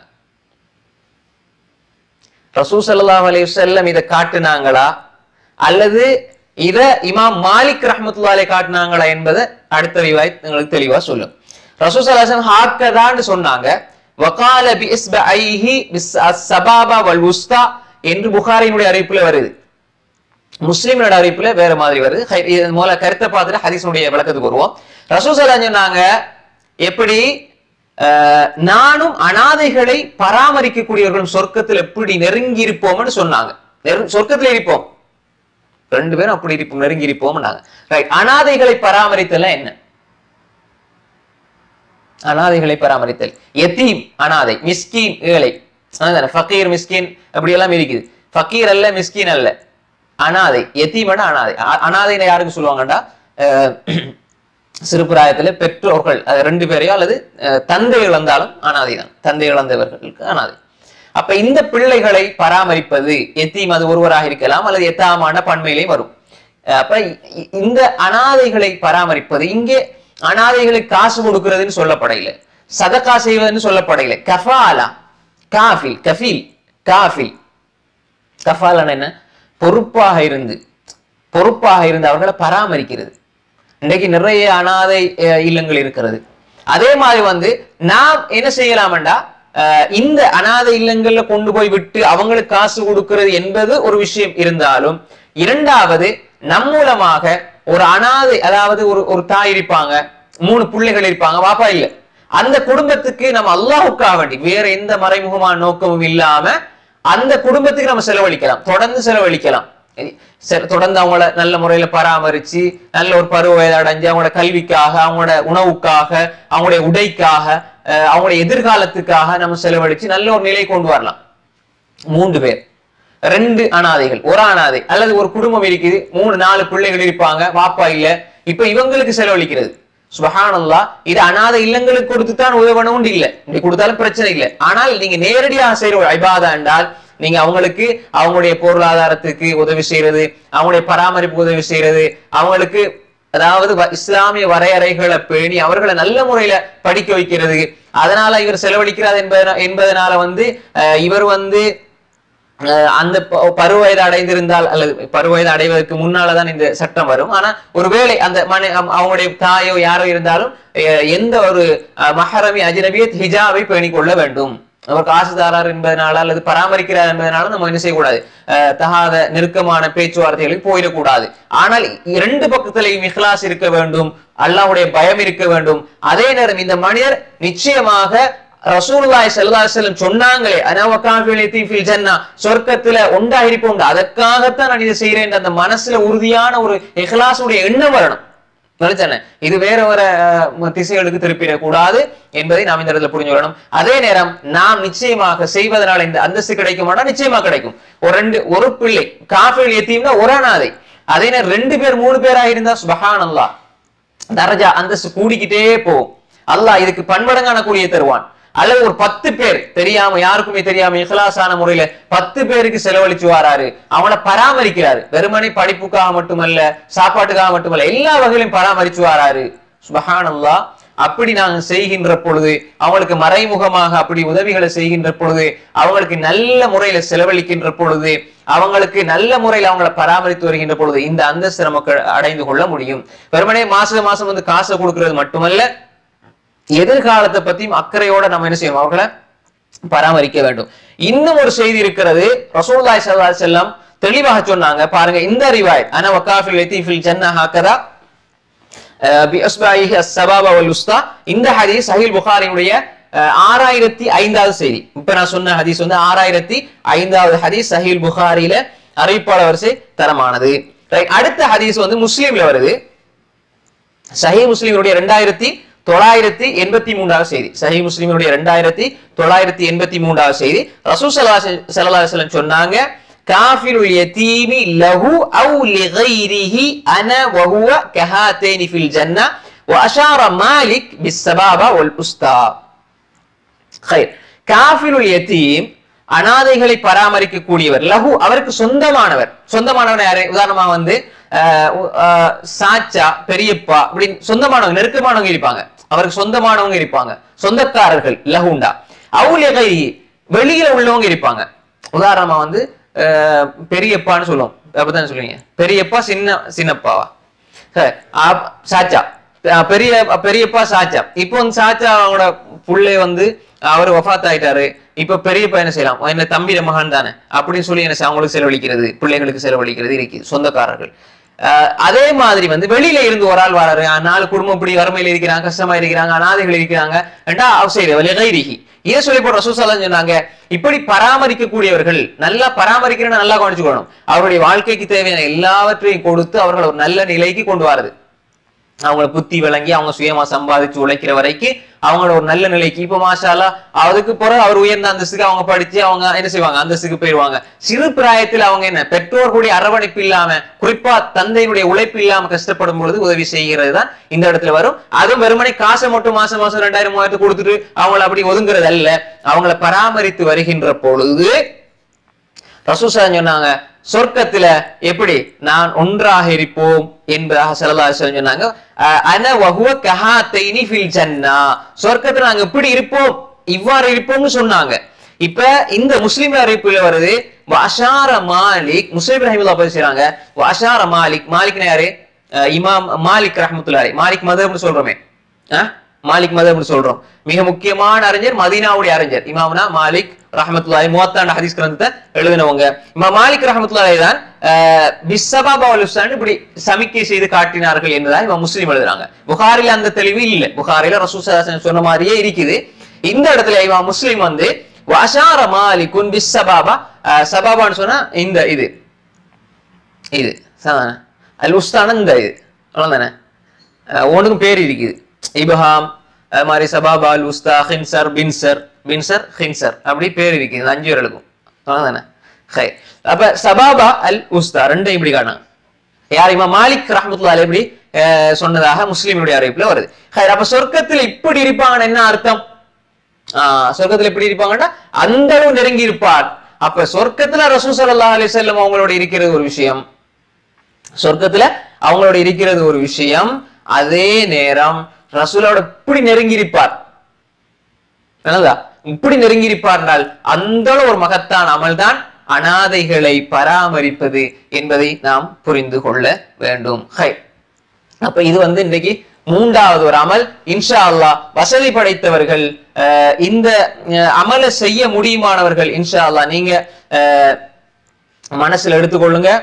ரசூ ஸல்லல்லாஹு அலைஹி வஸல்லம் இதை காட்டுனாங்களா அல்லது இத இமாம் மாலிக் ரஹ்மத்துல்லாஹி அலைஹி காட்டுனாங்களா என்பதை அடுத்த ரிவாயத் உங்களுக்கு தெளிவா சொல்லும் ரசூ ஸல்லல்லாஹு அலைஹி வஸல்லம் ஹாக்கதான்னு சொன்னாங்க வகால பி இஸ்பஐஹி பிஸ் அஸ்ஸபாபா வல் உஸ்தா என்று புகாரியினுடைய அறிவிப்புல வருது முஸ்லிம்களோட அறிவிப்புல வேற மாதிரி வருது ஹை- இது மூல கருத்தை பார்த்துட்டு ஹதீஸனுடைய விளக்கத்துக்கு வருவோம் ரசூசலா சொன்னாங்க எப்படி அஹ், நானும் அனாதைகளை பராமரிக்கக்கூடியவர்களும் சொர்க்கத்தில் எப்படி நெருங்கி இருப்போம்னு சொன்னாங்க நெரு- சொர்க்கத்துல இருப்போம் ரெண்டு பேரும் அப்படி இருப்போம் நெருங்கி இருப்போம்னாங்க ரைட் அனாதைகளை பராமரித்தல் என்ன அனாதைகளை பராமரித்தல் எத்தீம் அனாதை மிஸ்கீன் ஏழை அதானே ஃபக்கீர் மிஸ்கின் அப்படி எல்லாம் இருக்குது ஃபக்கீர் அல்ல மிஸ்கின் அல்ல அனாதை எத்தீமன அனாதை அ- அனாதைன்னு யாருக்கு சொல்லுவாங்கடா அஹ், சிறுபிராயத்துல பெற்றோர்கள் அது ரெண்டு பேரையோ அல்லது அஹ், தந்தை இழந்தாலும் அனாதை தான் தந்தை இழந்தவர்களுக்கு அனாதை அப்ப இந்த பிள்ளைகளை பராமரிப்பது எத்தீம் அது ஒருவராக இருக்கலாம் அல்லது எத்தாமான பன்மையிலையும் வரும் அஹ் அப்ப இ- இந்த அனாதைகளை பராமரிப்பது இங்கே அனாதைகளுக்கு காசு கொடுக்கிறதுன்னு சொல்லப்படையில சதக்கா செய்வதுன்னு சொல்லப்படையில கஃபாலா காஃபில் கஃபீல் காஃபில் கஃபாலான என்ன பொறுப்பாக இருந்து பொறுப்பாக இருந்து அவர்களை பராமரிக்கிறது இன்றைக்கு நிறைய அனாதை அஹ், இல்லங்கள் இருக்கிறது அதே மாதிரி வந்து நாம் என்ன செய்யலாம்டா அஹ், இந்த அனாதை இல்லங்கள்ல கொண்டு போய் விட்டு அவங்களுக்கு காசு கொடுக்கிறது என்பது ஒரு விஷயம் இருந்தாலும் இரண்டாவது நம் மூலமாக ஒரு அனாதை அதாவது ஒரு ஒரு தாய் இருப்பாங்க மூணு பிள்ளைகள் இருப்பாங்க பாப்பா இல்ல அந்த குடும்பத்துக்கு நம்ம அல்லாஹுக்காக வேண்டி வேற எந்த மறைமுகமான நோக்கமும் இல்லாம அந்த குடும்பத்துக்கு நம்ம செலவழிக்கலாம் தொடர்ந்து செலவழிக்கலாம் சரி, தொடர்ந்து அவங்கள நல்ல முறையில பராமரிச்சு நல்ல ஒரு பருவ வயது அடைஞ்சு அவங்களோட கல்விக்காக அவங்களோட உணவுக்காக அவங்களுடைய உடைக்காக அஹ், அவங்களுடைய எதிர்காலத்துக்காக நம்ம செலவழிச்சு நல்ல ஒரு நிலை கொண்டு வரலாம் மூன்று பேர் ரெண்டு அனாதைகள் ஒரு அனாதை அல்லது ஒரு குடும்பம் இருக்குது மூணு நாலு பிள்ளைகள் இருப்பாங்க வாப்பா இல்ல இப்ப இவங்களுக்கு செலவழிக்கிறது சுபஹானல்லாஹ் இது அனாதை இல்லங்களுக்கு கொடுத்து தான் உதவணும் இல்ல இப்படி கொடுத்தாலும் பிரச்சனை இல்லை ஆனால் நீங்க நேரடியாக செய்யற ஒரு ஐபாதா என்றால் நீங்க அவங்களுக்கு அவங்களுடைய பொருளாதாரத்துக்கு உதவி செய்யறது அவங்களுடைய பராமரிப்பு உதவி செய்யறது அவங்களுக்கு அதாவது வ- இஸ்லாமிய வரையறைகளை பேணி அவர்களை நல்ல முறையில படிக்க வைக்கிறது அதனால இவர் செலவழிக்கிறார் என்பதனா என்பதனால வந்து அஹ், இவர் வந்து அஹ் அந்த ப- பருவயது அடைந்திருந்தால் அல்லது பருவயது அடைவதற்கு முன்னாலதான் இந்த சட்டம் வரும் ஆனா ஒருவேளை அந்த மனை அம்- அவங்களுடைய தாயோ யாரோ இருந்தாலும் அஹ் எந்த ஒரு அஹ், மஹரமி அஜ்னபிய ஹிஜாபை பேணிக் கொள்ள வேண்டும் அவர் காசுதாரர் என்பதனால அல்லது பராமரிக்கிறார் என்பதனால நம்ம என்ன செய்யக்கூடாது அஹ், தகாத நெருக்கமான பேச்சுவார்த்தைகளுக்கு போயிடக்கூடாது ஆனால் இரண்டு பக்கத்திலையும் இஹ்லாஸ் இருக்க வேண்டும் அல்லாஹ்வுடைய பயம் இருக்க வேண்டும் அதே நேரம் இந்த மனிதர் நிச்சயமாக ரசூலுல்லாஹி ஸல்லல்லாஹு அலைஹி வஸல்லம் சொன்னாங்களே அனா வகாஃபிலி ஃபில் ஜன்னா சொர்க்கத்துல ஒன்றா இருப்போம் அதற்காகத்தான் நான் இதை செய்றேன் அந்த மனசுல உறுதியான ஒரு இஹ்லாஸுடைய எண்ணம் வரணும் நினைச்சானே இது வேற வேற அஹ், திசைகளுக்கு திருப்பிடக் கூடாது என்பதை நாம் இந்த இடத்துல புரிஞ்சு கொள்ளணும் அதே நேரம் நாம் நிச்சயமாக செய்வதனால இந்த அந்தஸ்து கிடைக்குமானா நிச்சயமா கிடைக்கும் ஒரு ரெண்டு ஒரு பிள்ளை காஃபில் எத்தீம்னா ஒரு அனாதை அதே நேரம் ரெண்டு பேர் மூணு பேரா இருந்தா சுபஹானல்லாஹ் தரஜா அந்தஸ்து கூடிக்கிட்டே போகும் அல்லாஹ் இதுக்கு பன்மடங்கான கூலியை தருவான் அல்லது ஒரு பத்து பேர் தெரியாம யாருக்குமே தெரியாம இஹ்லாஸான முறையில பத்து பேருக்கு செலவழிச்சு வராரு அவனை பராமரிக்கிறாரு வெறுமனே படிப்புக்காக மட்டுமல்ல சாப்பாட்டுக்காக மட்டுமல்ல எல்லா வகையிலும் பராமரிச்சு வராரு சுபஹானல்லாஹ் அப்படி நாங்க செய்கின்ற பொழுது அவங்களுக்கு மறைமுகமாக அப்படி உதவிகளை செய்கின்ற பொழுது அவங்களுக்கு நல்ல முறையில செலவழிக்கின்ற பொழுது அவங்களுக்கு நல்ல முறையில் அவங்களை பராமரித்து வருகின்ற பொழுது இந்த அந்தஸ்து நமக்கு அடைந்து கொள்ள முடியும் வெறுமனே மாசம் மாசம் வந்து காசை கொடுக்கிறது மட்டுமல்ல எதிர்காலத்தை பத்தியும் அக்கறையோட நம்ம என்ன செய்யணும் அவர்களை பராமரிக்க வேண்டும் இன்னும் ஒரு செய்தி இருக்கிறது ரசூலுல்லாஹி ஸல்லல்லாஹு அலைஹி வஸல்லம் தெளிவாக சொன்னாங்க பாருங்க இந்த ரிவாயத் அன வகாஃபில் லத்தீஃபில் ஜன்னா ஹக்கதா பிஅஸ்பாயிஹி அஸ்ஸபாப வல் உஸ்தா இந்த ஹதீஸ் சஹீல் புகாரியுடைய அஹ், ஆறாயிரத்தி ஐந்தாவது செய்தி இப்ப நான் சொன்ன ஹதீஸ் வந்து ஆறாயிரத்தி ஐந்தாவது ஹதீஸ் சஹீல் புகாரியில அறிவிப்பாளர் வரிசை தரமானது ரைட் அடுத்த ஹதீஸ் வந்து முஸ்லீம்ல வருது சஹி முஸ்லிமுடைய ரெண்டாயிரத்தி தொள்ளாயிரத்தி எண்பத்தி மூன்றாவது செய்தி சஹி முஸ்லிமுடைய ரெண்டாயிரத்தி தொள்ளாயிரத்தி எண்பத்தி மூன்றாவது செய்தி ரசூ சல்லா செல்லம் சொன்னாங்க காஃபிரு யதீமி லஹு அவு லிகைரிஹி அன வஹுவ கஹாத்தேனி ஃபில் ஜன்னா وأشار مالك بالسبابة والأستا خير காஃபிருல் யதீம் அனாதைகளை பராமரிக்க கூடியவர் லஹு அவருக்கு சொந்தமானவர் சொந்தமானவர் யாரு உதாரணமா வந்து ஆஹ் உ- ஆஹ் சாச்சா பெரியப்பா இப்படி சொந்தமானவங்க நெருக்கமானவங்க இருப்பாங்க அவருக்கு சொந்தமானவங்க இருப்பாங்க சொந்தக்காரர்கள் லஹுண்டா அவுலியகை வெளியில உள்ளவங்க இருப்பாங்க உதாரணமா வந்து ஆஹ் பெரியப்பான்னு சொல்லுவோம் அப்படிதான் சொல்லுவீங்க பெரியப்பா சின்ன சின்னப்பாவா சரி, ஆப்- சாச்சா அஹ் பெரிய பெரியப்பா சாச்சா இப்போ வந்து சாச்சா அவங்களோட புள்ளை வந்து அவர் வஃபாத் ஆயிட்டாரு இப்ப பெரியப்பா என்ன செய்யலாம் என்ன தம்பிட மகன் தானே அப்படின்னு சொல்லி என்ன செய்ய- அவங்களுக்கு செலவழிக்கிறது பிள்ளைங்களுக்கு செலவழிக்கிறது இருக்கு சொந்தக்காரர்கள் அஹ் அதே மாதிரி வந்து வெளியில இருந்து ஒரு ஆள் வராரு அஹ் நாலு குடும்பம் இப்படி வறுமையில இருக்கிறாங்க கஷ்டமா இருக்கிறாங்க அனாதைகள் இருக்கிறாங்க ரெண்டா அவசியம் விலகைரிகி இதை சொல்லி போட்டு ரசூசல்லாம் சொன்னாங்க இப்படி பராமரிக்கக்கூடியவர்கள் நல்லா பராமரிக்கிறேன்னு நல்லா கவனிச்சுக்கணும் அவருடைய வாழ்க்கைக்கு தேவையான எல்லாவற்றையும் கொடுத்து அவர்கள் ஒரு நல்ல நிலைக்கு கொண்டு வரது அவங்கள புத்தி விளங்கி அவங்க சுயமா சம்பாதிச்சு உழைக்கிற வரைக்கும் அவங்களோட ஒரு நல்ல நிலைக்கு இப்ப மாஷாலா அதுக்கு பிறகு அவர் உயர்ந்த அந்தஸ்துக்கு அவங்க படிச்சு அவங்க என்ன செய்வாங்க அந்தஸ்துக்கு போயிடுவாங்க சிறு பிராயத்தில் அவங்க என்ன பெற்றோர்களுடைய அரவணைப்பு இல்லாம குறிப்பா தந்தையினுடைய உழைப்பு இல்லாம கஷ்டப்படும் பொழுது உதவி செய்கிறது தான் இந்த இடத்துல வரும் அதுவும் வெறுமனே காசை மட்டும் மாசம் மாசம் ரெண்டாயிரம் மூவாயிரத்து கொடுத்துட்டு அவங்கள அப்படி ஒதுங்குறது அல்ல அவங்கள பராமரித்து வருகின்ற பொழுது ரசூசா சொன்னாங்க சொர்க்கத்துல எப்படி நான் ஒன்றாக இருப்போம் என்பதாக சல்லல்லாஹு அலைஹி வஸல்லம் சொன்னாங்க அஹ் அன வஹுவ கஹாத்தைனி ஃபில் ஜன்னா சொர்க்கத்துல நாங்க எப்படி இருப்போம் இவ்வாறு இருப்போம்னு சொன்னாங்க இப்ப இந்த முஸ்லிம் அறிவிப்புல வருது வஷார மாலிக் முஸ்லிம் ரஹிமுல்லா போய் செய்றாங்க வஷார மாலிக் மாலிக்னா யாரு அஹ் இமாம் மாலிக் ரஹ்மத்துல்லாஹி மாலிக் மதம்னு சொல்றோமே அஹ் மாலிக் மதம்னு சொல்றோம் மிக முக்கியமான அறிஞர் மதீனாவுடைய அறிஞர் இமாம்னா மாலிக் ரஹமத்துல்லாஹி மூவத்தாண்டு ஹதீஸ் கிரந்தத்தை எழுதினவங்க இமாம் மாலிக் ரஹமத்துல்லாஹி தான் பிஸ்ஸபாபா வலுசான் இப்படி சமிக்கை செய்து காட்டினார்கள் என்றுதான் இவன் முஸ்லீம் எழுதுறாங்க புகாரில அந்த தெளிவு இல்ல புகாரில ரசூசன் சொன்ன மாதிரியே இருக்குது இந்த இடத்துல இவன் முஸ்லீம் வந்து வஷார மாலிகுன் பிஸ்ஸபாபா சபாபான்னு சொன்னா இந்த இது இது சரிதானே அல் உஸ்தான இந்த இது அவ்வளவுதானே ஒன்றுக்கும் பேர் இருக்குது இபஹாம் அது மாதிரி சபாபா அல் உஸ்தா ஹின்சர் பின்சர் பின்சர் ஹின்சர் அப்படி பேர் இருக்குது இந்த அஞ்சு பேர்களுக்கும் அவ்வளவுதானே ஹை அப்ப சபாபா அல் உஸ்தா ரெண்டையும் இப்படி காணாங்க யார் இமாம் மாலிக் ரஹமத்துல்லா எப்படி அஹ், சொன்னதாக முஸ்லீமுடைய அறிவிப்புல வருது ஹை அப்ப சொர்க்கத்தில் இப்படி இருப்பாங்கன்னு என்ன அர்த்தம் ஆஹ் சொர்க்கத்துல எப்படி இருப்பாங்கன்னா அந்த அளவு நெருங்கி இருப்பார் அப்ப சொர்க்கத்துல ரசூல் ஸல்லல்லாஹு அலைஹி வஸல்லம் அவங்களோட இருக்கிறது ஒரு விஷயம் சொர்க்கத்துல அவங்களோட இருக்கிறது ஒரு விஷயம் அதே நேரம் ரசூலோட இப்படி நெருங்கி இருப்பார் என்னதா இப்படி நெருங்கி இருப்பார்னால் அந்த அளவு ஒரு மகத்தான் அமல்தான் அனாதைகளை பராமரிப்பது என்பதை நாம் புரிந்து கொள்ள வேண்டும் ஹை அப்ப இது வந்து இன்றைக்கு மூன்றாவது ஒரு அமல் இன்ஷா அல்லாஹ் வசதி படைத்தவர்கள் அஹ், இந்த அஹ், அமலை செய்ய முடியுமானவர்கள் இன்ஷா அல்லாஹ் நீங்க அஹ், மனசுல எடுத்துக்கொள்ளுங்க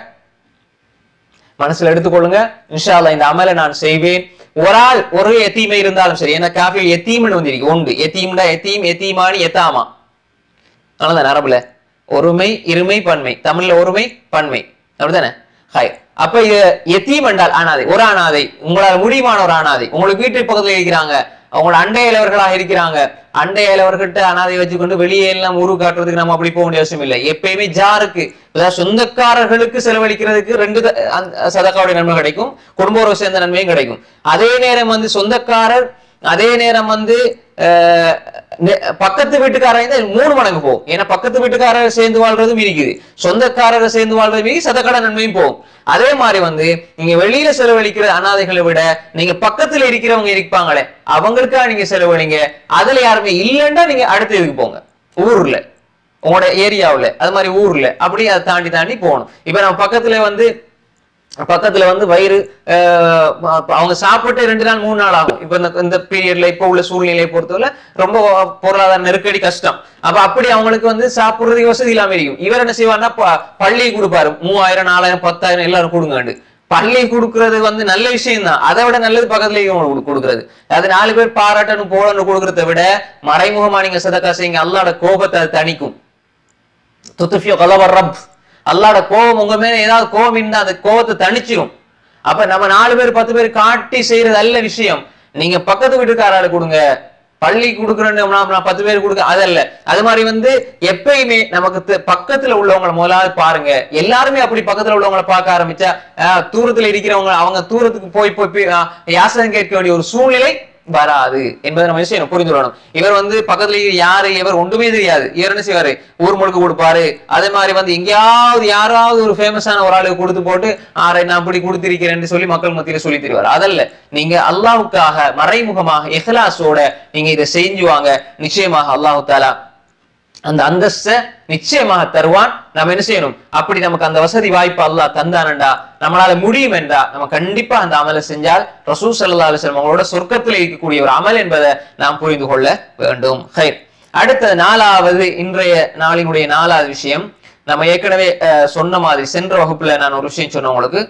மனசுல எடுத்துக்கொள்ளுங்க இன்ஷா அல்லாஹ் இந்த அமலை நான் செய்வேன் ஒரு ஆள் ஒரு எத்தீமை இருந்தாலும் சரி ஏன்னா காஃபியில் எத்தீம்னு வந்திருக்கு உண்டு எத்தீம்டா எத்தீம் எத்தீமானி எத்தாமா அவ்வளவுதான் அரபுல ஒருமை இருமை பன்மை தமிழ்ல ஒருமை பன்மை அப்படிதானே ஹாய் அப்ப இது எத்தீம் என்றால் அனாதை ஒரு அனாதை உங்களால் முடியுமான ஒரு அனாதை உங்களுக்கு வீட்டு பக்கத்துல இருக்கிறாங்க அவங்களோட அண்டை இளவர்களாக இருக்கிறாங்க அண்டை இளவர்கிட்ட அனாதை வச்சுக்கொண்டு வெளியே எல்லாம் உரு காட்டுறதுக்கு நம்ம அப்படி போக வேண்டிய அவசியம் இல்லை எப்பயுமே ஜாருக்கு அதாவது சொந்தக்காரர்களுக்கு செலவழிக்கிறதுக்கு ரெண்டு த- அந்த சதக்காவுடைய நன்மை கிடைக்கும் குடும்ப உறவு சேர்ந்த நன்மையும் கிடைக்கும் அதே நேரம் வந்து சொந்தக்காரர் அதே நேரம் வந்து அஹ், நெ- பக்கத்து வீட்டுக்காரங்க தான் மூணு மடங்கு போகும் ஏன்னா பக்கத்து வீட்டுக்காரர் சேர்ந்து வாழ்றதும் இருக்குது சொந்தக்காரரை சேர்ந்து வாழ்றதும் இருக்குது சதக்கட நன்மையும் போகும் அதே மாதிரி வந்து நீங்க வெளியில செலவழிக்கிற அனாதைகளை விட நீங்க பக்கத்துல இருக்கிறவங்க இருப்பாங்களே அவங்களுக்கா நீங்க செலவழிங்க அதுல யாருமே இல்லைன்னா நீங்க அடுத்த இதுக்கு போங்க ஊர்ல உங்களோட ஏரியாவுல அது மாதிரி ஊர்ல அப்படி அதை தாண்டி தாண்டி போகணும் இப்ப நம்ம பக்கத்துல வந்து பக்கத்துல வந்து வயிறு அஹ், அப்ப அவங்க சாப்பிட்டு ரெண்டு நாள் மூணு நாள் ஆகும் இப்ப இந்த இந்த பீரியட்ல இப்ப உள்ள சூழ்நிலையை பொறுத்தவரை ரொம்ப பொருளாதார நெருக்கடி கஷ்டம் அப்ப அப்படி அவங்களுக்கு வந்து சாப்பிடுறதுக்கு வசதி இல்லாம இருக்கும் இவர் என்ன செய்வார்னா ப- பள்ளி கொடுப்பாரு மூவாயிரம் நாலாயிரம் பத்தாயிரம் எல்லாரும் கொடுங்கண்டு பள்ளி கொடுக்கறது வந்து நல்ல விஷயம் தான் அதை விட நல்லது பக்கத்துல இவங்களுக்கு கொடுக்கறது அது நாலு பேர் பாராட்டணும் போடணும் கொடுக்கறத விட மறைமுகமா நீங்க சதக்கா செய்யுங்க அல்லாட கோபத்தை அது தணிக்கும் துத்துஃபியோ கலவர் ரப் அல்லாட கோபம் உங்க மேல ஏதாவது கோபம் இருந்தா அந்த கோபத்தை தணிச்சிரும் அப்ப நம்ம நாலு பேர் பத்து பேர் காட்டி செய்யறது நல்ல விஷயம் நீங்க பக்கத்து வீட்டுக்காரால கொடுங்க பள்ளி கொடுக்குறேன்னு நான் நான் பத்து பேர் கொடுக்க அதல்ல அது மாதிரி வந்து எப்பயுமே நமக்கு தெ- பக்கத்துல உள்ளவங்களை முதலாவது பாருங்க எல்லாருமே அப்படி பக்கத்துல உள்ளவங்களை பார்க்க ஆரம்பிச்சா ஆஹ், தூரத்துல இருக்கிறவங்க அவங்க தூரத்துக்கு போய் போய் போய், ஆஹ், யாசகம் கேட்க வேண்டிய ஒரு சூழ்நிலை வராது என்பதை நம்ம விஷயம் புரிந்து கொள்ளணும் இவர் வந்து பக்கத்துல இருக்கிற யாரு இவர் ஒன்றுமே தெரியாது இவர் என்ன செய்வாரு ஊர் முழுக்க கொடுப்பாரு அதே மாதிரி வந்து எங்கேயாவது யாராவது ஒரு ஃபேமஸான ஒரு ஆளுக்கு கொடுத்து போட்டு ஆரை நான் அப்படி கொடுத்திருக்கிறேன்னு சொல்லி மக்கள் மத்தியில சொல்லி தருவார் அதல்ல நீங்க அல்லாஹ்வுக்காக மறைமுகமாக இஹ்லாஸோட நீங்க இதை செஞ்சு வாங்க நிச்சயமாக அல்லாஹு தாலா அந்த அந்தஸ்தை நிச்சயமாக தருவான் நம்ம என்ன செய்யணும் அப்படி நமக்கு அந்த வசதி வாய்ப்பு அல்லாஹ் தந்தானண்டா நம்மளால முடியும் என்றா நம்ம கண்டிப்பா அந்த அமலை செஞ்சால் ரசூல் ஸல்லல்லாஹு அலைஹி வஸல்லம் அவங்களோட சொர்க்கத்தில் இருக்கக்கூடிய ஒரு அமல் என்பதை நாம் புரிந்து கொள்ள வேண்டும் ஹைர் அடுத்த நாலாவது இன்றைய நாளினுடைய நாலாவது விஷயம் நம்ம ஏற்கனவே அஹ், சொன்ன மாதிரி சென்ற வகுப்புல நான் ஒரு விஷயம் சொன்னேன் உங்களுக்கு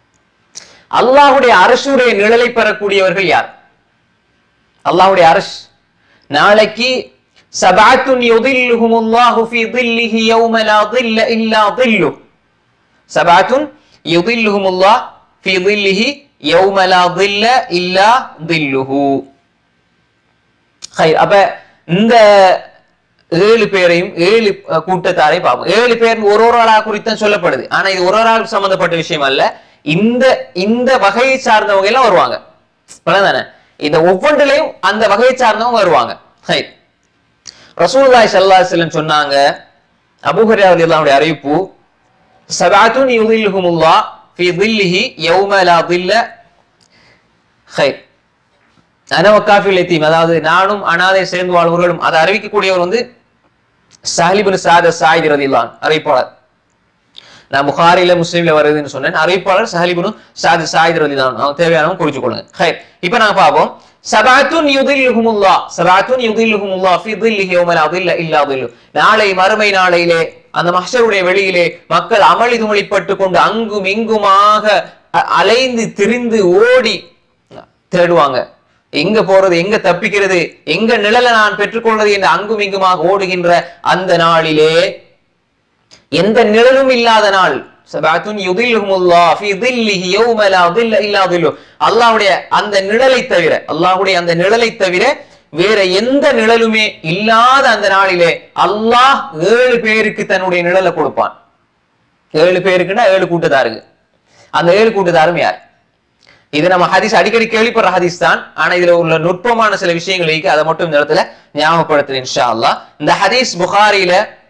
அல்லாஹ்வுடைய அரசுடைய நிழலை பெறக்கூடியவர்கள் யார் அல்லாஹ்வுடைய அரஷ் நாளைக்கு சபாத்துன் யுதில்லுஹுமுல்லாஹு ஃபீ ظில்லிஹி யௌம லா ظில்ல இல்லா ظில்லு சபாத்துன் யுதில்லுஹுமுல்லாஹ் ஃபீ ظில்லிஹி யௌம லா தில்ல இல்லா தில்லுஹு ஹைர் அப்ப இந்த ஏழு பேரையும் ஏழு அஹ், கூட்டத்தாரை பார்ப்போம் ஏழு பேர் ஒரு ஒரு ஆளா குறித்தான் சொல்லப்படுது ஆனா இது ஒரு ஒரு ஆள் சம்பந்தப்பட்ட விஷயம் அல்ல இந்த இந்த வகையை சார்ந்தவங்க எல்லாம் வருவாங்க தானே இந்த ஒவ்வொன்றிலையும் அந்த வகையை சார்ந்தவங்க வருவாங்க ஹைர் ரசூலுல்லாஹி ஸல்லல்லாஹு அலைஹி வஸல்லம் சொன்னாங்க அபூ ஹுரைரா ரலியல்லாஹு அன்ஹு அறிவிப்பு சபஅத்துன் யுதில்லுஹுமுல்லாஹ் ஃபீ தில்லிஹி யௌம லா தில்ல ஹைர் அனவக்காஃபில் எத்தீம் அதாவது நானும் அனாதை சேர்ந்து வாழ்வர்களும் அதை அறிவிக்கக்கூடியவர் வந்து சாலிபின் சாத சாயித் ரதிலான் அறிவிப்பாளர் நான் புகாரில முஸ்லீம்ல வருதுன்னு சொன்னேன் அறிவிப்பாளர் சஹலிபுனு சாது சாயித் ரதிலான் அவங்க தேவையானவங்க குறிச்சு கொள்ளுங்க ஹைர் இப்போ நாங்க பார்ப்போம் சபாத்துன் யுதில்லுஹுமுல்லா சபாத்துன் யுதில்லுஹுமுல்லா ஃபி தில்லிஹி யௌம லா தில்ல இல்லா தில்லு நாளை மறுமை நாளையிலே அந்த மஹ்ஷருடைய வெளியிலே மக்கள் அமளி துமளிப்பட்டு கொண்டு அங்கும் இங்குமாக அ- அலைந்து திரிந்து ஓடி தேடுவாங்க எங்க போறது எங்க தப்பிக்கிறது எங்க நிழலை நான் பெற்றுக்கொள்வது என்று அங்கும் இங்குமாக ஓடுகின்ற அந்த நாளிலே எந்த நிழலும் இல்லாத நாள் சபாத்துன் யுதில்ஹுமுல்லாஹ் ஃபீ தில்லிஹி யௌம லா தில்ல இல்லா தில்லு அல்லாஹ்வுடைய அந்த நிழலை தவிர அல்லாஹ்வுடைய அந்த நிழலை தவிர வேற எந்த நிழலுமே இல்லாத அந்த நாளிலே அல்லாஹ் ஏழு பேருக்கு தன்னுடைய நிழலை கொடுப்பான் ஏழு பேருக்குன்னா ஏழு கூட்டத்தாருக்கு அந்த ஏழு கூட்டத்தாரும் யார் இது நம்ம ஹதீஸ் அடிக்கடி கேள்விப்படுற ஹதீஸ் தான் ஆனா இதுல உள்ள நுட்பமான சில விஷயங்கள் இருக்கு அதை மட்டும் இந்த இடத்துல ஞாபகப்படுத்துறேன் இன்ஷா அல்லாஹ் இந்த ஹதீஸ் புகாரில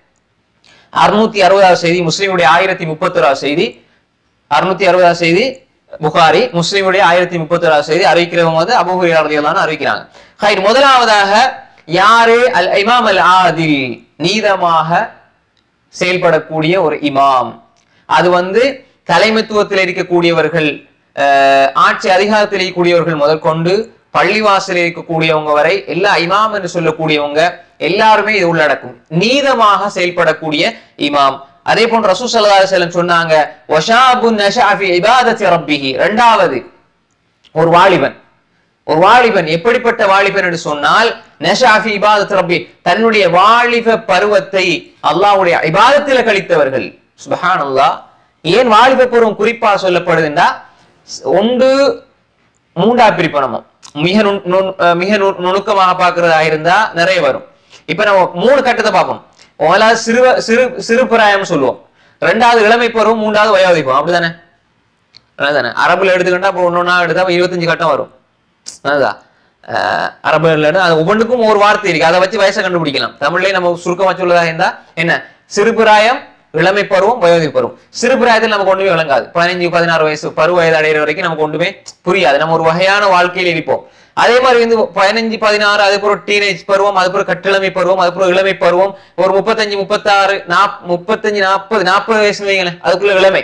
அறுநூத்தி அறுபதாவது செய்தி முஸ்லீமுடைய ஆயிரத்தி முப்பத்தோராவது செய்தி அறுநூத்தி அறுபதாவது செய்தி புகாரி முஸ்லீமுடைய ஆயிரத்தி முப்பத்தோராவது செய்தி அறிவிக்கிறவங்க வந்து அபுஹுரியாரதியெல்லாம் அறிவிக்கிறாங்க ஹைர் முதலாவதாக யாரு அல் இமாம் அல் ஆதில் நீதமாக செயல்படக்கூடிய ஒரு இமாம் அது வந்து தலைமைத்துவத்தில் இருக்கக்கூடியவர்கள் அஹ், ஆட்சி அதிகாரத்தில் இருக்கக்கூடியவர்கள் முதற்கொண்டு பள்ளிவாசலில் இருக்கக்கூடியவங்க வரை எல்லா இமாம் என்று சொல்லக்கூடியவங்க எல்லாருமே இது உள்ளடக்கும் நீதமாக செயல்படக்கூடிய இமாம் அதே போன்று ரசூ சல்லல்லாஹு அலைஹி வஸல்லம் சொன்னாங்க வஷாபுன் நஷா ஃபி இபாதத்தி ரப்பிஹி இரண்டாவது ஒரு வாலிபன் ஒரு வாலிபன் எப்படிப்பட்ட வாலிபன் என்று சொன்னால் நஷாஃபி இபாதத் ரப்பி தன்னுடைய வாலிப பருவத்தை அல்லாஹ்வுடைய இபாதத்தில கழித்தவர்கள் சுபஹானல்லாஹ் ஏன் வாலிப பருவம் குறிப்பா சொல்லப்படுதுன்னா ஒன்று மூண்டா பிரிப்பனமும் மிக நுண்- நுண்- அஹ் மிக நுண்- நுணுக்கமாக பார்க்கறதா இருந்தா நிறைய வரும் இப்ப நம்ம மூணு கட்டத்தை பார்ப்போம் முதலாவது சிறு சிறு சிறு பிராயம் சொல்லுவோம் ரெண்டாவது இளமை பருவம் மூன்றாவது வயோதிப்பம் அப்படிதானே அதுதானே அரபுல எடுத்துக்கிட்டா இப்போ ஒன்னொன்னா எடுத்தா அப்ப இருபத்தஞ்சு கட்டம் வரும் அதுதான் அஹ் அரபுல அது ஒவ்வொன்றுக்கும் ஒரு வார்த்தை இருக்கு அதை வச்சு வயசை கண்டுபிடிக்கலாம் தமிழ்லயே நம்ம சுருக்கமா சொல்லதா இருந்தா என்ன சிறுபிராயம் இளமை பருவம் வயோதி பருவம் சிறுபிராயத்தில் நமக்கு ஒண்ணுமே விளங்காது பதினஞ்சு பதினாறு வயசு பருவ வயது அடைகிற வரைக்கும் நமக்கு ஒன்றுமே புரியாது நம்ம ஒரு வகையான வாழ்க்கையில இருப்போம் அதே மாதிரி வந்து பதினஞ்சு பதினாறு அதுக்கப்புறம் டீனேஜ் பருவம் அதுக்கப்புறம் கட்டிளமை பருவம் அதுக்கப்புறம் இளமை பருவம் ஒரு முப்பத்தஞ்சு முப்பத்தாறு நாப் முப்பத்தஞ்சு நாற்பது நாற்பது வயசு வைங்களேன் அதுக்குள்ள இளமை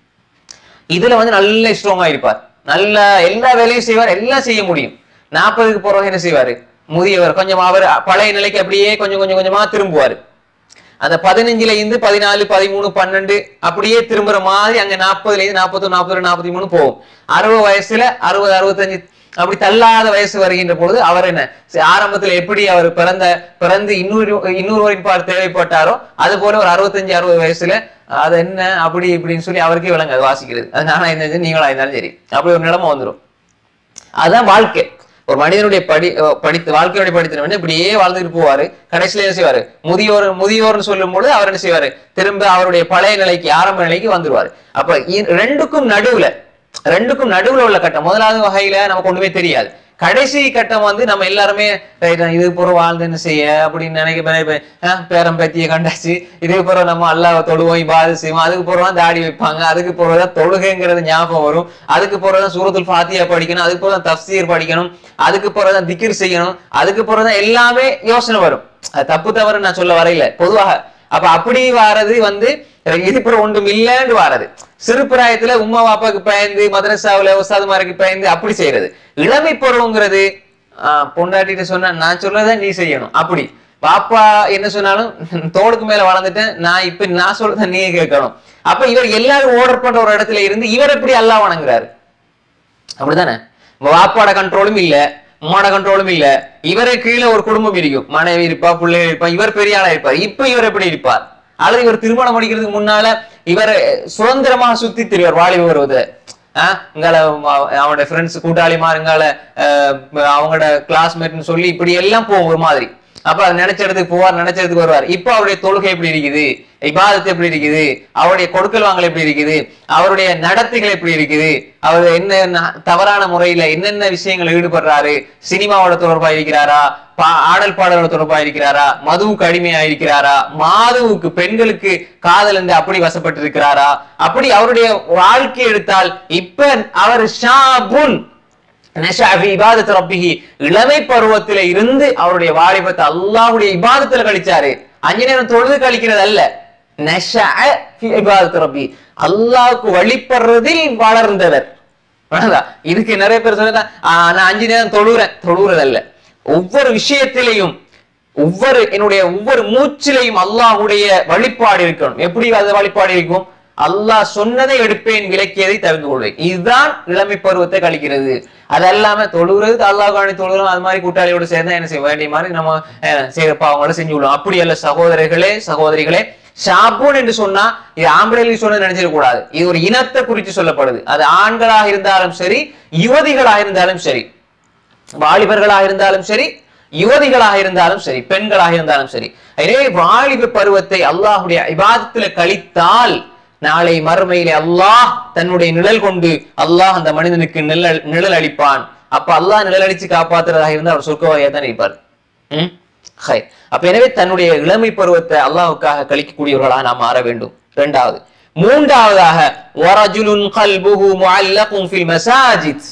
இதுல வந்து நல்ல ஸ்ட்ராங்கா இருப்பார் நல்ல எல்லா வேலையும் செய்வார் எல்லாம் செய்ய முடியும் நாற்பதுக்கு போறவங்க என்ன செய்வாரு முதியவர் கொஞ்சம் அவர் பழைய நிலைக்கு அப்படியே கொஞ்சம் கொஞ்சம் கொஞ்சமா திரும்புவாரு அந்த பதினஞ்சுல இருந்து பதினாலு பதிமூணு பன்னெண்டு அப்படியே திரும்புற மாதிரி அங்க நாற்பதுல இருந்து நாற்பத்தொன்னு நாற்பது நாற்பத்தி மூணு போகும் அறுபது வயசுல அறுபது அறுபத்தஞ்சு அப்படி தள்ளாத வயசு வருகின்ற பொழுது அவர் என்ன சரி, ஆரம்பத்துல எப்படி அவர் பிறந்த பிறந்து இன்னொரு இன்னொருவரின் பால் தேவைப்பட்டாரோ அது போல ஒரு அறுபத்தஞ்சு அறுபது வயசுல அது என்ன அப்படி இப்படின்னு சொல்லி அவருக்கே விளங்காது வாசிக்கிறது அது நானா இருந்தாலும் நீங்களா இருந்தாலும் சரி அப்படி ஒரு நிலைமை வந்துடும் அதுதான் வாழ்க்கை ஒரு மனிதனுடைய படி அஹ் படித்து வாழ்க்கையுடைய படித்தன வந்து இப்படியே வாழ்ந்துட்டு போவாரு கடைசியில என்ன செய்வாரு முதியோர் முதியோர்னு சொல்லும் பொழுது அவர் என்ன செய்வாரு திரும்ப அவருடைய பழைய நிலைக்கு ஆரம்ப நிலைக்கு வந்துருவாரு அப்ப இ- ரெண்டுக்கும் நடுவுல ரெண்டுக்கும் நடுவுல உள்ள கட்டம் முதலாவது வகையில நமக்கு ஒண்ணுமே தெரியாது கடைசி கட்டம் வந்து நம்ம எல்லாருமே ரைட் இது புற வாழ்ந்து என்ன செய்ய அப்படின்னு நினைக்க பேரம் பேத்திய கண்டாச்சு இதுக்கு பிறகு நம்ம அல்லாஹ் தொழுவோம் இபாது செய்வோம் அதுக்கு பிறகுதான் தாடி வைப்பாங்க அதுக்கு பிறகுதான் தொழுகைங்கிறது ஞாபகம் வரும் அதுக்கு பிறகுதான் சூரத்துல் ஃபாத்தியா படிக்கணும் அதுக்கு பிறகுதான் தஃசீர் படிக்கணும் அதுக்கு பிறகுதான் திக்ர் செய்யணும் அதுக்கு பிறகுதான் எல்லாமே யோசனை வரும் அது தப்பு தவறு நான் சொல்ல வரையில பொதுவாக அப்ப அப்படி வாரது வந்து இதுப்புற ஒன்றும் இல்லைன்னு வாரது சிறு பிராயத்துல உம்மா பாப்பாக்கு பயந்து மதரசாவுல உஸ்தாதுமாருக்கு பயந்து அப்படி செய்யறது இளமை பருவங்கிறது ஆஹ் பொண்டாட்டிட்டு சொன்னா நான் சொல்றதை நீ செய்யணும் அப்படி பாப்பா என்ன சொன்னாலும் தோளுக்கு மேல வளர்ந்துட்டேன் நான் இப்ப நான் சொல்றதை நீ கேட்கணும் அப்ப இவர் எல்லாரும் ஓர்டர் பண்ற ஒரு இடத்துல இருந்து இவர் எப்படி அல்லாஹ் வணங்குறாரு அப்படிதானே வாப்பாட கண்ட்ரோலும் இல்ல உம்மாட கண்ட்ரோலும் இல்ல இவரை கீழே ஒரு குடும்பம் இருக்கும் மனைவி இருப்பா பிள்ளைகள் இருப்பா இவர் பெரிய ஆளா இருப்பார் இப்ப இவர் எப்படி இருப்பார் அல்லது இவர் திருமணம் முடிக்கிறதுக்கு முன்னால இவர் சுதந்திரமாக சுத்தி திரிவார் வாலிப வருவது ஆஹ் இங்கால அவ- அவனோட ஃப்ரெண்ட்ஸ் கூட்டாளிமார் இங்கால அஹ், அவங்களோட கிளாஸ்மேட்னு சொல்லி இப்படி எல்லாம் போகும் ஒரு மாதிரி அப்ப அது நினைச்ச இடத்துக்கு போவார் நினைச்ச இடத்துக்கு வருவார் இப்போ அவருடைய தொழுகை எப்படி இருக்குது இபாதத்து எப்படி இருக்குது அவருடைய கொடுக்கல் வாங்கல் எப்படி இருக்குது அவருடைய நடத்தைகள் எப்படி இருக்குது அவர் என்ன தவறான முறையில என்னென்ன விஷயங்கள் ஈடுபடுறாரு சினிமாவோட தொடர்பா இருக்கிறாரா பா- ஆடல் பாடலோட தொடர்பா இருக்கிறாரா மதுவுக்கு அடிமையா இருக்கிறாரா மாதுவுக்கு பெண்களுக்கு காதல் என்று அப்படி வசப்பட்டு இருக்கிறாரா அப்படி அவருடைய வாழ்க்கை எடுத்தால் இப்ப அவர் ஷாபுன் நஷா ஃபி இபாதத்து ரப்பிஹி இளமை பருவத்தில இருந்து அவருடைய வாலிபத்தை அல்லாஹ்வுடைய இபாதத்துல கழிச்சாரு அஞ்சு நேரம் தொழுது கழிக்கிறது அல்ல நஷா ஃபி இபாதத்து ரப்பி அல்லாஹ்வுக்கு வழிபடுறதில் வளர்ந்தவர் புரியுதா? இதுக்கு நிறைய பேர் சொல்லுதா நான் அஞ்சு நேரம் தொழுறேன் தொழுறது அல்ல ஒவ்வொரு விஷயத்திலையும் ஒவ்வொரு என்னுடைய ஒவ்வொரு மூச்சிலையும் அல்லாஹ்வுடைய வழிபாடு இருக்கணும் எப்படி அது வழிபாடு இருக்கும் அல்லாஹ் சொன்னதை எடுப்பேன் விலக்கியதை தவிர்த்து கொள்வேன் இதுதான் இளமை பருவத்தை கழிக்கிறது அது அல்லாம தொழுகிறது அல்லாஹ் காணி தொழுகிறோம் அது மாதிரி கூட்டாளியோட சேர்ந்தா என்ன செய்ய வேண்டிய மாதிரி நம்ம அஹ், செய்யற பாவங்களை செஞ்சு விடுவோம் அப்படி அல்ல சகோதரர்களே சகோதரிகளே ஷாபூன் என்று சொன்னா இது ஆம்பளைகளுக்கு சொன்னது நினைச்சிடக் கூடாது இது ஒரு இனத்தை குறித்து சொல்லப்படுது அது ஆண்களாக இருந்தாலும் சரி யுவதிகளாக இருந்தாலும் சரி வாலிபர்களாக இருந்தாலும் சரி யுவதிகளாக இருந்தாலும் சரி பெண்களாக இருந்தாலும் சரி எனவே வாலிப பருவத்தை அல்லாஹ்வுடைய இபாதத்துல கழித்தால் நாளை மறுமையிலே அல்லாஹ் தன்னுடைய நிழல் கொண்டு அல்லாஹ் அந்த மனிதனுக்கு நிழல் நிழல் அளிப்பான் அப்ப அல்லாஹ் நிழல் அளிச்சு காப்பாத்துறதாக இருந்தால் அவர் சொர்க்கவாயா தான் இருப்பார் ம்? ஹை. அப்ப எனவே தன்னுடைய இளமை பருவத்தை அல்லாஹ்வுக்காக கழிக்கக்கூடியவர்களாக நாம் மாற வேண்டும் இரண்டாவது மூன்றாவதாக வரஜுலுன் கல்புஹு முஅல்லகுன் ஃபில் மசாஜித்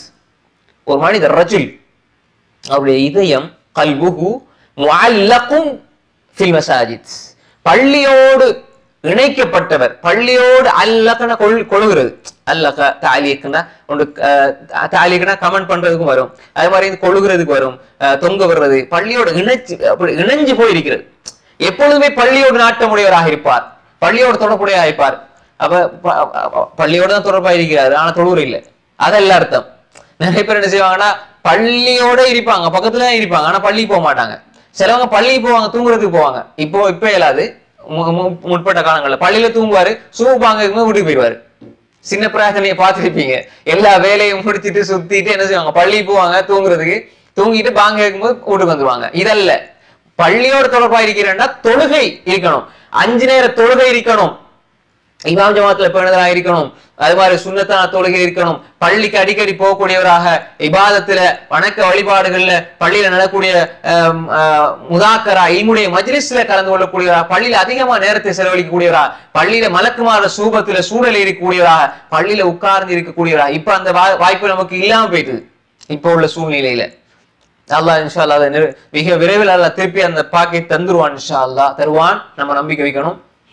ஒரு மனிதர் ரஜுல் அவருடைய இதயம் கல்புகு முஅல்லகும் ஃபில் மசாஜித் பள்ளியோடு இணைக்கப்பட்டவர் பள்ளியோடு அல்லகன கொள் கொழுகிறது அல்லக தாலியக்குன்னா ஒன்று தாலியக்குனா கமெண்ட் பண்றதுக்கும் வரும் அது மாதிரி இது கொழுகிறதுக்கு வரும் அஹ், தொங்க விடுறது பள்ளியோடு இணைச்சு அப்படி இணைஞ்சு போயிருக்கிறது எப்பொழுதுமே பள்ளியோடு நாட்டமுடையவராக இருப்பார் பள்ளியோடு தொடர்புடையவராக இருப்பார் அப்ப ப- ப- பள்ளியோட தான் தொடர்பா இருக்கிறாரு ஆனா தொழுவுற இல்லை அதெல்லாம் அர்த்தம் நிறைய பேர் என்ன செய்வாங்கன்னா பள்ளியோட இருப்பாங்க பக்கத்துல தான் இருப்பாங்க ஆனா பள்ளிக்கு போக மாட்டாங்க சிலவங்க பள்ளிக்கு போவாங்க தூங்குறதுக்கு போவாங்க இப்போ இப்ப இயலாது மு- மு- முற்பட்ட காலங்கள்ல பள்ளியில தூங்குவாரு சூப்பாங்க வீட்டுக்கு போயிடுவாரு சின்ன பிரார்த்தனையை பார்த்துருப்பீங்க எல்லா வேலையும் முடிச்சிட்டு சுத்திட்டு என்ன செய்வாங்க பள்ளிக்கு போவாங்க தூங்குறதுக்கு தூங்கிட்டு பாங்க கேட்கும்போது வீட்டுக்கு வந்துருவாங்க இதல்ல பள்ளியோட தொடர்பா இருக்கிறேன்னா தொழுகை இருக்கணும் அஞ்சு நேர தொழுகை இருக்கணும் இமாம் ஜமாத்துல பேணுதலாக இருக்கணும் அது மாதிரி சுன்னத்தான தொழுகை இருக்கணும் பள்ளிக்கு அடிக்கடி போகக்கூடியவராக இபாதத்துல வணக்க வழிபாடுகள்ல பள்ளியில நடக்கூடிய ஆம், ஆ, முதாக்கரா இமுடைய மஜ்லிஸ்ல கலந்து கொள்ளக்கூடியவரா பள்ளியில அதிகமா நேரத்தை செலவழிக்கக்கூடியவரா பள்ளியில மலக்குமார சூபத்துல சூழல் இருக்கக்கூடியவராக பள்ளியில உட்கார்ந்து இருக்கக்கூடியவரா இப்ப அந்த வா- வாய்ப்பு நமக்கு இல்லாம போயிட்டுது இப்ப உள்ள சூழ்நிலையில அல்லாஹ் இன்ஷா அல்லாஹ் அதை நிறு- மிக விரைவில் அல்லாஹ் திருப்பி அந்த பாக்கெட் தந்துருவான் இன்ஷா அல்லாஹ் தருவான் நம்ம நம்பிக்கை வைக்கணும்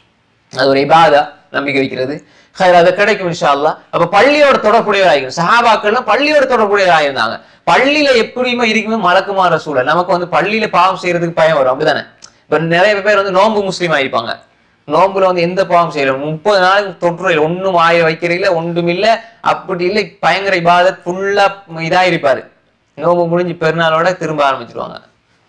அது ஒரு இபாதா நம்பிக்கை வைக்கிறது ஹைர் அது கிடைக்கும் இன்ஷா அல்லாஹ் அப்ப பள்ளியோட தொடர்புடையவராயிருக்கும் சஹாபாக்கள்லாம் பள்ளியோட தொடர்புடையவராயிருந்தாங்க பள்ளியில எப்படியுமே இருக்குமே மலக்குமாற சூழல் நமக்கு வந்து பள்ளியில பாவம் செய்யறதுக்கு பயம் வரும் அப்படிதானே இப்ப நிறைய பேர் வந்து நோன்பு முஸ்லீம் ஆயிருப்பாங்க நோன்புல வந்து எந்த பாவம் செய்யல முப்பது நாளுக்கு தொற்று இல்லை ஒண்ணும் ஆய வைக்கிறீங்கள ஒன்றும் இல்ல அப்படி இல்லை பயங்கர இபாதத் ஃபுல்லா இதாயிருப்பாரு நோன்பு முடிஞ்சு பெருநாளோட திரும்ப ஆரம்பிச்சிருவாங்க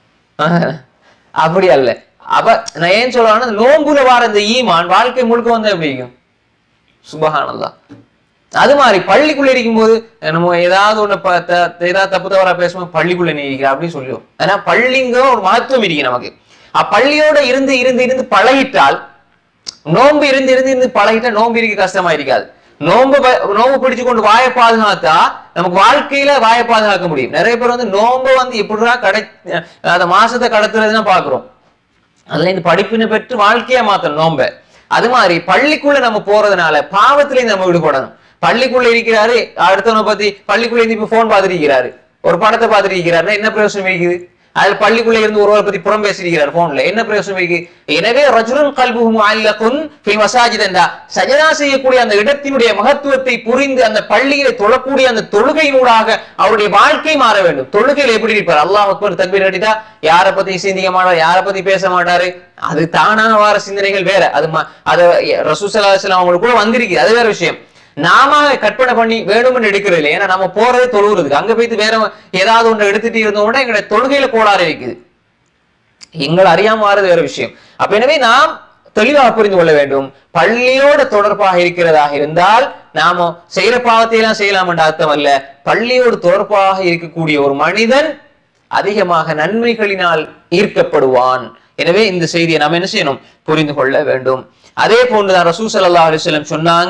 அப்படி அல்ல அப்ப நான் ஏன் சொல்றேன்னா நோன்புல வார இந்த ஈமான் வாழ்க்கை முழுக்க வந்து எப்படி இருக்கும் சுபஹானல்லா அது மாதிரி பள்ளிக்குள்ள இருக்கும்போது நம்ம ஏதாவது ஒண்ணு ப- த- ஏதாவது தப்பு தவறா பேசும்போது பள்ளிக்குள்ள நீ இருக்கிற அப்படின்னு சொல்லுவோம் ஏன்னா பள்ளிங்க ஒரு மகத்துவம் இருக்கு நமக்கு அப்பள்ளியோட இருந்து இருந்து இருந்து பழகிட்டால் நோன்பு இருந்து இருந்து இருந்து பழகிட்டா நோன்பு இருக்க கஷ்டமா இருக்காது நோன்பு ப- நோன்பு பிடிச்சு கொண்டு வாயை பாதுகாத்தா நமக்கு வாழ்க்கையில வாயை பாதுகாக்க முடியும் நிறைய பேர் வந்து நோன்பு வந்து எப்படிடா கடை அந்த மாசத்தை கடத்துறதுன்னா பாக்குறோம் அதுல இந்த படிப்பினை பெற்று வாழ்க்கையா மாத்தணும் நோம்ப அது மாதிரி பள்ளிக்குள்ள நம்ம போறதுனால பாவத்திலேயும் நம்ம விடுபடணும் பள்ளிக்குள்ள இருக்கிறாரு அடுத்தவனை பத்தி பள்ளிக்குள்ள இருந்து இப்ப போன் பார்த்துட்டு இருக்கிறாரு ஒரு படத்தை பார்த்துட்டு இருக்கிறாருன்னா என்ன பிரயோசனம் இருக்குது அதுல பள்ளிக்குள்ள இருந்து ஒருவரை பத்தி புறம் பேசியிருக்கிறார் போன்ல என்ன பிரயோசனம் இருக்கு எனவே ரஜுலன் கல்புஹு முஅல்லகுன் ஃபி மசாஜித் என்றா சஜதா செய்யக்கூடிய அந்த இடத்தினுடைய மகத்துவத்தை புரிந்து அந்த பள்ளியில தொழக்கூடிய அந்த தொழுகையினூடாக அவருடைய வாழ்க்கை மாற வேண்டும் தொழுகையில் எப்படி இருப்பார் அல்லாஹ் அக்பர் தக்பீர் அடித்தா யாரை பத்தி சிந்திக்க மாட்டார் யாரை பத்தி பேச மாட்டாரு அது தானாக வார சிந்தனைகள் வேற அது ம- அது ரசூசலாசலம் அவங்களுக்கு கூட வந்திருக்கு அது வேற விஷயம் நாம கற்பனை பண்ணி வேணும்னு எடுக்கிறது இல்லை ஏன்னா நம்ம போறது தொழுகிறதுக்கு அங்க போயிட்டு வேற ஏதாவது ஒன்று எடுத்துட்டு இருந்தோம்னா எங்களுடைய தொழுகையில கோளாறு இருக்குது எங்களை அறியாம வாரது வேற விஷயம் அப்ப எனவே நாம் தெளிவாக புரிந்து கொள்ள வேண்டும் பள்ளியோட தொடர்பாக இருக்கிறதாக இருந்தால் நாம செய்யற பாவத்தை எல்லாம் செய்யலாம் என்ற அர்த்தம் அல்ல பள்ளியோடு தொடர்பாக இருக்கக்கூடிய ஒரு மனிதன் அதிகமாக நன்மைகளினால் ஈர்க்கப்படுவான் எனவே இந்த செய்தியை நாம் என்ன செய்யணும் புரிந்து கொள்ள வேண்டும் அதே போன்றுதான் ரசூ ஸல்லல்லாஹு அலைஹி வஸல்லம் சொன்னாங்க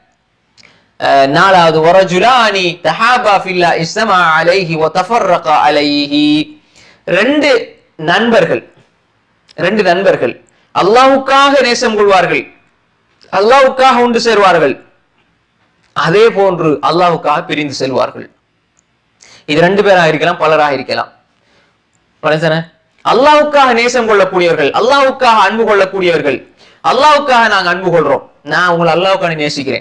அஹ், நாலாவது வரஜுலானி தஹாபா ஃபில்லா இஸ்தமா அலைஹி வ தஃபர்ரக அலைஹி ரெண்டு நண்பர்கள் ரெண்டு நண்பர்கள் அல்லாஹ்வுக்காக நேசம் கொள்வார்கள் அல்லாஹ்வுக்காக ஒன்று சேர்வார்கள் அதே போன்று அல்லாஹ்வுக்காக பிரிந்து செல்வார்கள் இது ரெண்டு பேராக இருக்கலாம் பலராக இருக்கலாம் பலசன அல்லாஹ்வுக்காக நேசம் கொள்ளக்கூடியவர்கள் அல்லாஹ்வுக்காக அன்பு கொள்ளக்கூடியவர்கள் அல்லாஹ்வுக்காக நாங்க அன்பு கொள்றோம் நான் உங்களை அல்லாஹ்வுக்காக நேசிக்கிறேன்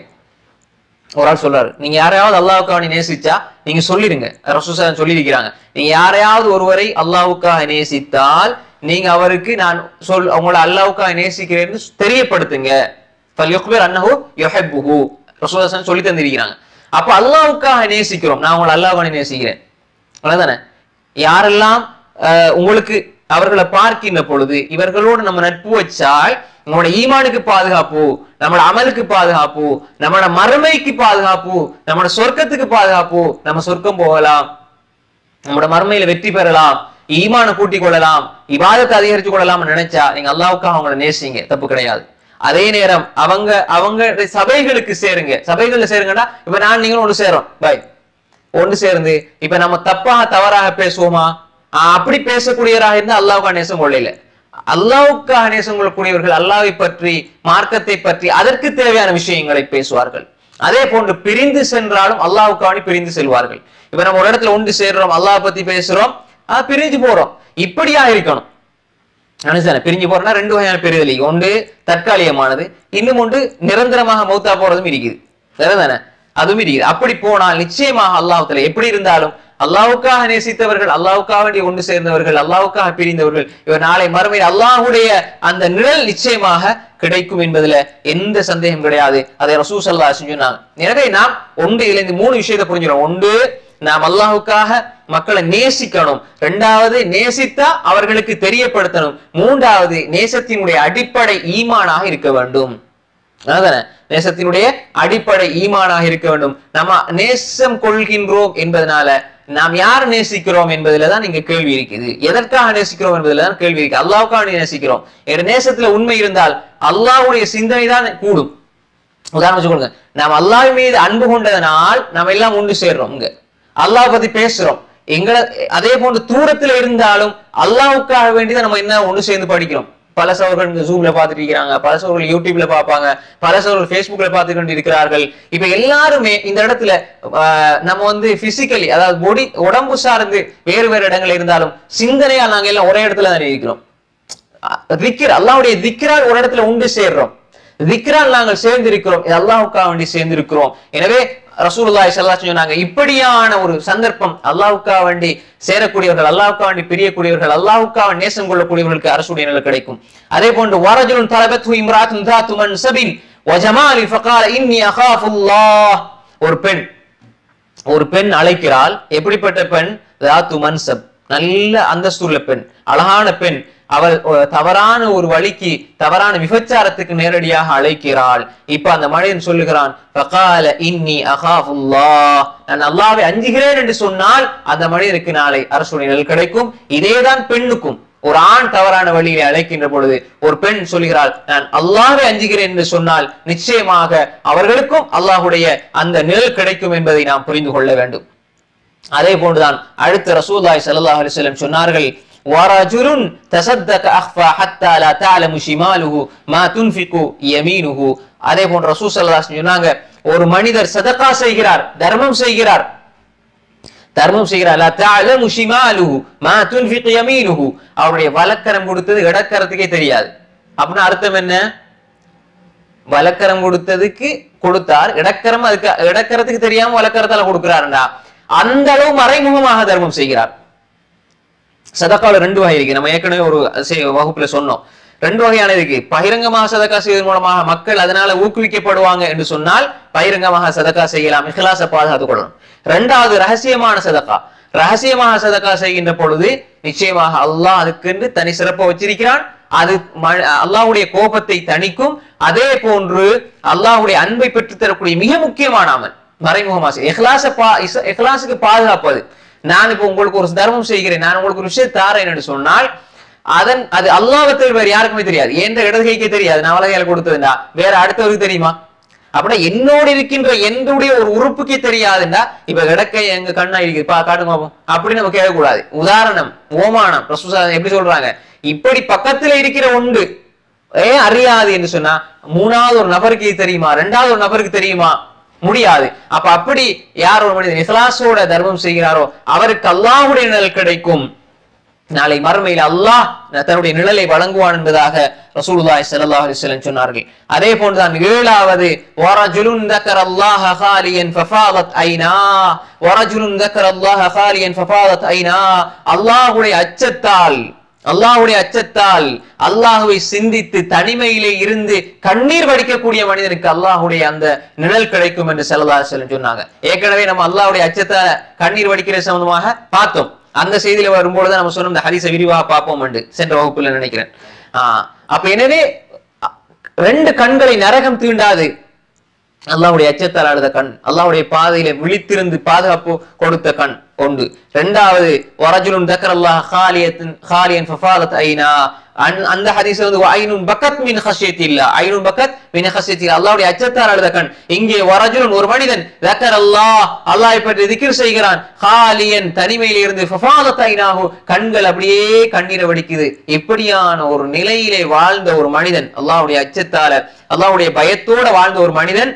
ஒரு ஆள் சொல்றாரு நீங்க யாரையாவது அல்லாஹ்வுக்காக நேசிச்சா நீங்க சொல்லிடுங்க ரசூசன் சொல்லியிருக்கிறாங்க நீங்க யாரையாவது ஒருவரை அல்லாஹ்வுக்காக நேசித்தால் நீங்க அவருக்கு நான் சொல் உங்களை அல்லாஹ்வுக்காக நேசிக்கிறேன்னு தெரியப்படுத்துங்க ஃபல்யுக்பிர் அன்னஹு யுஹிப்புஹு ரசூலுல்லாஹி சொல்லி தந்திருக்கிறாங்க அப்ப அல்லாஹ்வுக்காக நேசிக்கிறோம் நான் உங்களை அல்லாஹ்வுக்காக நேசிக்கிறேன் அவ்வளவுதானே யாரெல்லாம் அஹ், உங்களுக்கு அவர்களை பார்க்கின்ற பொழுது இவர்களோடு நம்ம நட்பு வச்சால் நம்மளோட ஈமானுக்கு பாதுகாப்பு நம்மளோட அமலுக்கு பாதுகாப்பு நம்மளோட மறுமைக்கு பாதுகாப்பு நம்மளோட சொர்க்கத்துக்கு பாதுகாப்பு நம்ம சொர்க்கம் போகலாம் நம்மளோட மறுமையில வெற்றி பெறலாம் ஈமான கூட்டிக் கொள்ளலாம் இபாதத்தை அதிகரிச்சு கொள்ளலாம் நினைச்சா நீங்க அல்லாவுக்காக அவங்கள நேசிங்க தப்பு கிடையாது அதே நேரம் அவங்க அவங்க சபைகளுக்கு சேருங்க சபைகள்ல சேருங்கன்னா இப்ப நான் நீங்களும் ஒன்று சேரோம் பாய் ஒன்று சேர்ந்து இப்ப நம்ம தப்பாக தவறாக பேசுவோமா ஆஹ் அப்படி பேசக்கூடியவராக இருந்தா அல்லாவுக்காக நேசம் கொள்ளையில அல்லாவுக்காக நேசம் கொள்ளக்கூடியவர்கள் அல்லாவை பற்றி மார்க்கத்தை பற்றி அதற்கு தேவையான விஷயங்களை பேசுவார்கள் அதே போன்று பிரிந்து சென்றாலும் அல்லாவுக்காக பிரிந்து செல்வார்கள் இப்ப நம்ம ஒரு இடத்துல ஒன்று சேர்றோம் அல்லாஹ் பத்தி பேசுறோம் ஆஹ் பிரிஞ்சு போறோம் இப்படியா இருக்கணும் மனுஷன பிரிஞ்சு போறோம்னா ரெண்டு வகையான பிரிதல் இருக்கு. ஒன்று தற்காலிகமானது இன்னும் ஒன்று நிரந்தரமாக மௌத்தா போறதும் இருக்குது சரிதானே அதுவும் இருக்குது அப்படி போனால் நிச்சயமாக அல்லாஹ்வுல எப்படி இருந்தாலும் அல்லாஹ்வுக்காக நேசித்தவர்கள் அல்லாஹ்வுக்காக வேண்டி ஒன்று சேர்ந்தவர்கள் அல்லாஹ்வுக்காக பிரிந்தவர்கள் இவர் நாளை மறுமையில் அல்லாஹ்வுடைய அந்த நிழல் நிச்சயமாக கிடைக்கும் என்பதுல எந்த சந்தேகம் கிடையாது அதை ரசூ சல்லா சொன்னாங்க எனவே நாம் ஒன்று இதுல இந்த மூணு விஷயத்தை புரிஞ்சிடும் ஒன்று நாம் அல்லாஹ்வுக்காக மக்களை நேசிக்கணும் ரெண்டாவது நேசித்தா அவர்களுக்கு தெரியப்படுத்தணும் மூன்றாவது நேசத்தினுடைய அடிப்படை ஈமானாக இருக்க வேண்டும் அதானே நேசத்தினுடைய அடிப்படை ஈமானாக இருக்க வேண்டும் நம்ம நேசம் கொள்கின்றோம் என்பதனால நாம் யார் நேசிக்கிறோம் என்பதுல தான் இங்க கேள்வி இருக்குது எதற்காக நேசிக்கிறோம் என்பதுல தான் கேள்வி இருக்கு அல்லாவுக்காக நேசிக்கிறோம் என்ற நேசத்துல உண்மை இருந்தால் அல்லாஹ்வுடைய சிந்தனை தான் கூடும் உதாரணம் சொல்லுங்க நாம் அல்லாஹ் மீது அன்பு கொண்டதனால் நாம் எல்லாம் ஒன்று சேர்றோம் இங்க அல்லாஹ் பத்தி பேசுறோம் எங்களை அதே போன்று தூரத்துல இருந்தாலும் அல்லாஹ்வுக்காக வேண்டிதான் நம்ம என்ன ஒன்று சேர்ந்து படிக்கிறோம் பல சவர்கள் இங்க ஜூம்ல பார்த்துட்டு இருக்கிறாங்க பல சவர்கள் யூடியூப்ல பார்ப்பாங்க பல சவர்கள் ஃபேஸ்புக்ல பார்த்து கொண்டு இருக்கிறார்கள் இப்ப எல்லாருமே இந்த இடத்துல ஆஹ், நம்ம வந்து பிசிக்கலி அதாவது பொடி உடம்பு சார்ந்து வேறு வேறு இடங்கள் இருந்தாலும் சிந்தனையா நாங்க எல்லாம் ஒரே இடத்துல தான் இருக்கிறோம் திக்ர் அல்லாஹ்வுடைய திக்ரால் ஒரு இடத்துல உண்டு சேர்றோம் திக்ரால் நாங்கள் சேர்ந்திருக்கிறோம் இது அல்லாஹ்வுக்காக வேண்டி சேர்ந்திருக்கிறோம் எனவே ரசூலுல்லாஹி ஸல்லல்லாஹு அலைஹி சொன்னாங்க இப்படியான ஒரு சந்தர்ப்பம் அல்லாஹ்வுக்காக வேண்டி சேரக்கூடியவர்கள் அல்லாஹ்வுக்காக வேண்டி பிரியக்கூடியவர்கள் அல்லாஹ்வுக்காக நேசம் கொள்ளக்கூடியவர்களுக்கு அரசுடைய நிலை கிடைக்கும் அதே போன்று வரஜுலுன் தலபத்து இம்ராத்துன் தாத்து மன்சபின் வஜமாலி ஃபகால இன்னி அகாஃபுல்லாஹ் ஒரு பெண் ஒரு பெண் அழைக்கிறாள் எப்படிப்பட்ட பெண் தாத்து மன்சப் நல்ல அந்தஸ்துள்ள பெண் அழகான பெண் அவள் ஒரு தவறான ஒரு வழிக்கு தவறான விபச்சாரத்துக்கு நேரடியாக அழைக்கிறாள் இப்ப அந்த மனிதன் சொல்லுகிறான் ஃபகால இன்னி அகாஃபுல்லாஹ் நான் அல்லாஹ்வை அஞ்சுகிறேன் என்று சொன்னால் அந்த மனிதனுக்கு நாளை அரசுடைய நிழல் கிடைக்கும் இதேதான் பெண்ணுக்கும் ஒரு ஆண் தவறான வழியை அழைக்கின்ற பொழுது ஒரு பெண் சொல்கிறாள் நான் அல்லாஹ்வை அஞ்சுகிறேன் என்று சொன்னால் நிச்சயமாக அவர்களுக்கும் அல்லாஹ்வுடைய அந்த நிழல் கிடைக்கும் என்பதை நாம் புரிந்து கொள்ள வேண்டும் அதே போன்றுதான் அடுத்து ரசூலுல்லாஹி ஸல்லல்லாஹு அலைஹி வஸல்லம் சொன்னார்கள் வரஜுலுன் தஸத்தக அக்ஃபா ஹத்தா லா தஅலமு ஷிமாலுஹு மா துன்ஃபிகு யமீனுஹு அதே போன்று ரசூல் ஸல்லல்லாஹு அலைஹி வஸல்லம் சொன்னாங்க ஒரு மனிதர் சதகா செய்கிறார் தர்மம் செய்கிறார் தர்மம் செய்கிறார் லா தஅலமு ஷிமாலுஹு மா துன்ஃபிகு யமீனுஹு அவருடைய வலக்கரம் கொடுத்தது இடக்கரத்துக்கே தெரியாது அப்படின்னா அர்த்தம் என்ன வலக்கரம் கொடுத்ததுக்கு கொடுத்தார் இடக்கரம் அதுக்கு இடக்கரத்துக்கு தெரியாம வலக்கரத்தால கொடுக்கிறாருண்டா அந்த அளவு மறைமுகமாக தர்மம் செய்கிறார் சதக்கால ரெண்டு வகை இருக்கு நம்ம ஏற்கனவே ஒரு செ- வகுப்புல சொன்னோம் ரெண்டு வகையான இருக்கு பகிரங்கமாக சதக்கா செய்வதன் மூலமாக மக்கள் அதனால ஊக்குவிக்கப்படுவாங்க என்று சொன்னால் பகிரங்கமாக சதக்கா செய்யலாம் இஹ்லாஸை பாதுகாத்துக் கொள்ளணும் ரெண்டாவது ரகசியமான சதக்கா ரகசியமாக சதக்கா செய்கின்ற பொழுது நிச்சயமாக அல்லாஹ் அதுக்கென்று தனி சிறப்பை வச்சிருக்கிறான் அது ம- அல்லாஹ்வுடைய கோபத்தை தணிக்கும் அதே போன்று அல்லாஹ்வுடைய அன்பை பெற்றுத் தரக்கூடிய மிக முக்கியமான அமல் மறைமுகமா செய் இஹ்லாஸ பா இஸ்- இஹ்லாஸுக்கு பாதுகாப்பது நான் இப்போ உங்களுக்கு ஒரு தர்மம் செய்கிறேன் நான் உங்களுக்கு ஒரு விஷயம் தாரேன் என்று சொன்னால் அதன் அது அல்லாஹ்வை தவிர வேற யாருக்குமே தெரியாது என்ற இடது கைக்கே தெரியாது நான் வலது கையில கொடுத்ததுண்டா வேற அடுத்தவருக்கு தெரியுமா அப்படின்னா என்னோடு இருக்கின்ற என்னுடைய ஒரு உறுப்புக்கே தெரியாதுண்டா இப்ப இடக்கை எங்க கண்ணா இருக்கு பா காட்டுங்க பாப்போம் அப்படி நம்ம கேட்கக்கூடாது உதாரணம் ஓமானம் ரசூசா எப்படி சொல்றாங்க இப்படி பக்கத்துல இருக்கிற ஒன்று ஏன் அறியாது என்று சொன்னா மூணாவது ஒரு நபருக்கு இது தெரியுமா ரெண்டாவது ஒரு நபருக்கு தெரியுமா முடியாது அப்ப அப்படி யார் ஒரு மனிதன் இஸ்லாசோட தர்மம் செய்கிறாரோ அவருக்கு அல்லாஹ்வுடைய நிழல் கிடைக்கும் நாளை மறுமையில் அல்லாஹ் தன்னுடைய நிழலை வழங்குவான் என்பதாக ரசூலுல்லாஹி ஸல்லல்லாஹு அலைஹி வஸல்லம் சொன்னார்கள் அதே போன்றுதான் ஏழாவது வரஜுலுன் ذكر الله خاليا ففاضت عينا ورجل ذكر الله خاليا ففاضت عينا அல்லாஹ்வுடைய அச்சத்தால் அல்லாஹ்வுடைய அச்சத்தால் அல்லாஹ்வை சிந்தித்து தனிமையிலே இருந்து கண்ணீர் வடிக்கக்கூடிய மனிதனுக்கு அல்லாஹ்வுடைய அந்த நிழல் கிடைக்கும் என்று ஸல்லல்லாஹு அலைஹி வஸல்லம் சொன்னாங்க ஏற்கனவே நம்ம அல்லாஹ்வுடைய அச்சத்தால கண்ணீர் வடிக்கிற சம்பந்தமாக பார்த்தோம் அந்த செய்தியில வரும்பொழுது நம்ம சொன்னோம் இந்த ஹரிச விரிவாக பார்ப்போம் என்று சென்ற வகுப்புல நினைக்கிறேன் ஆஹ் அப்ப எனவே அ- ரெண்டு கண்களை நரகம் தீண்டாது அல்லாஹ்வுடைய அச்சத்தால் அழுத கண் அல்லாஹ்வுடைய பாதையில விழித்திருந்து பாதுகாப்பு கொடுத்த கண் ஒன்று இரண்டாவது வரஜுலுன் தக்கரல்லாஹ் காலியத்தின் காலியன் ஃபஃபாலத் ஐனா அன் அந்த ஹதீஸ் வந்து ஐனுன் பக்கத் மின் ஹஷியத்தில்லா ஐனுன் பக்கத் மின் ஹஷியத்தில் அல்லாஹ்வுடைய அச்சத்தால் அழுத கண் இங்கே வரஜுலுன் ஒரு மனிதன் தக்கரல்லாஹ் அல்லாஹ்வை பற்றி திக்ர் செய்கிறான் காலியன் தனிமையில் இருந்து ஃபஃபாலத் ஐனாஹு கண்கள் அப்படியே கண்ணீரை வடிக்குது இப்படியான ஒரு நிலையிலே வாழ்ந்த ஒரு மனிதன் அல்லாஹ்வுடைய அச்சத்தால அல்லாஹ்வுடைய பயத்தோட வாழ்ந்த ஒரு மனிதன்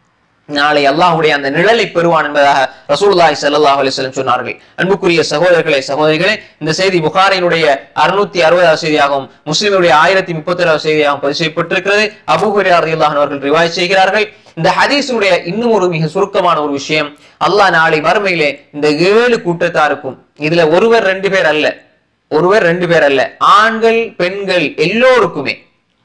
நாளை அல்லாஹ்வுடைய அந்த நிழலை பெறுவான் என்பதாக ரசூலுல்லாஹி ஸல்லல்லாஹு அலைஹி வஸல்லம் சொன்னார்கள் அன்புக்குரிய சகோதரர்களே சகோதரிகளே இந்த செய்தி புகாரினுடைய அறுநூத்தி அறுபதாவது செய்தியாகவும் முஸ்லிமுடைய ஆயிரத்தி முப்பத்தி ஏழாவது செய்தியாகவும் பதிவு செய்யப்பட்டிருக்கிறது அபூ ஹுரைரா ரலியல்லாஹு அன்ஹு அவர்கள் ரிவாய் செய்கிறார்கள் இந்த ஹதீஸுடைய இன்னும் ஒரு மிக சுருக்கமான ஒரு விஷயம் அல்லாஹ் நாளை மறுமையிலே இந்த ஏழு கூட்டத்தாருக்கும் இதுல ஒருவர் ரெண்டு பேர் அல்ல ஒருவர் ரெண்டு பேர் அல்ல ஆண்கள் பெண்கள் எல்லோருக்குமே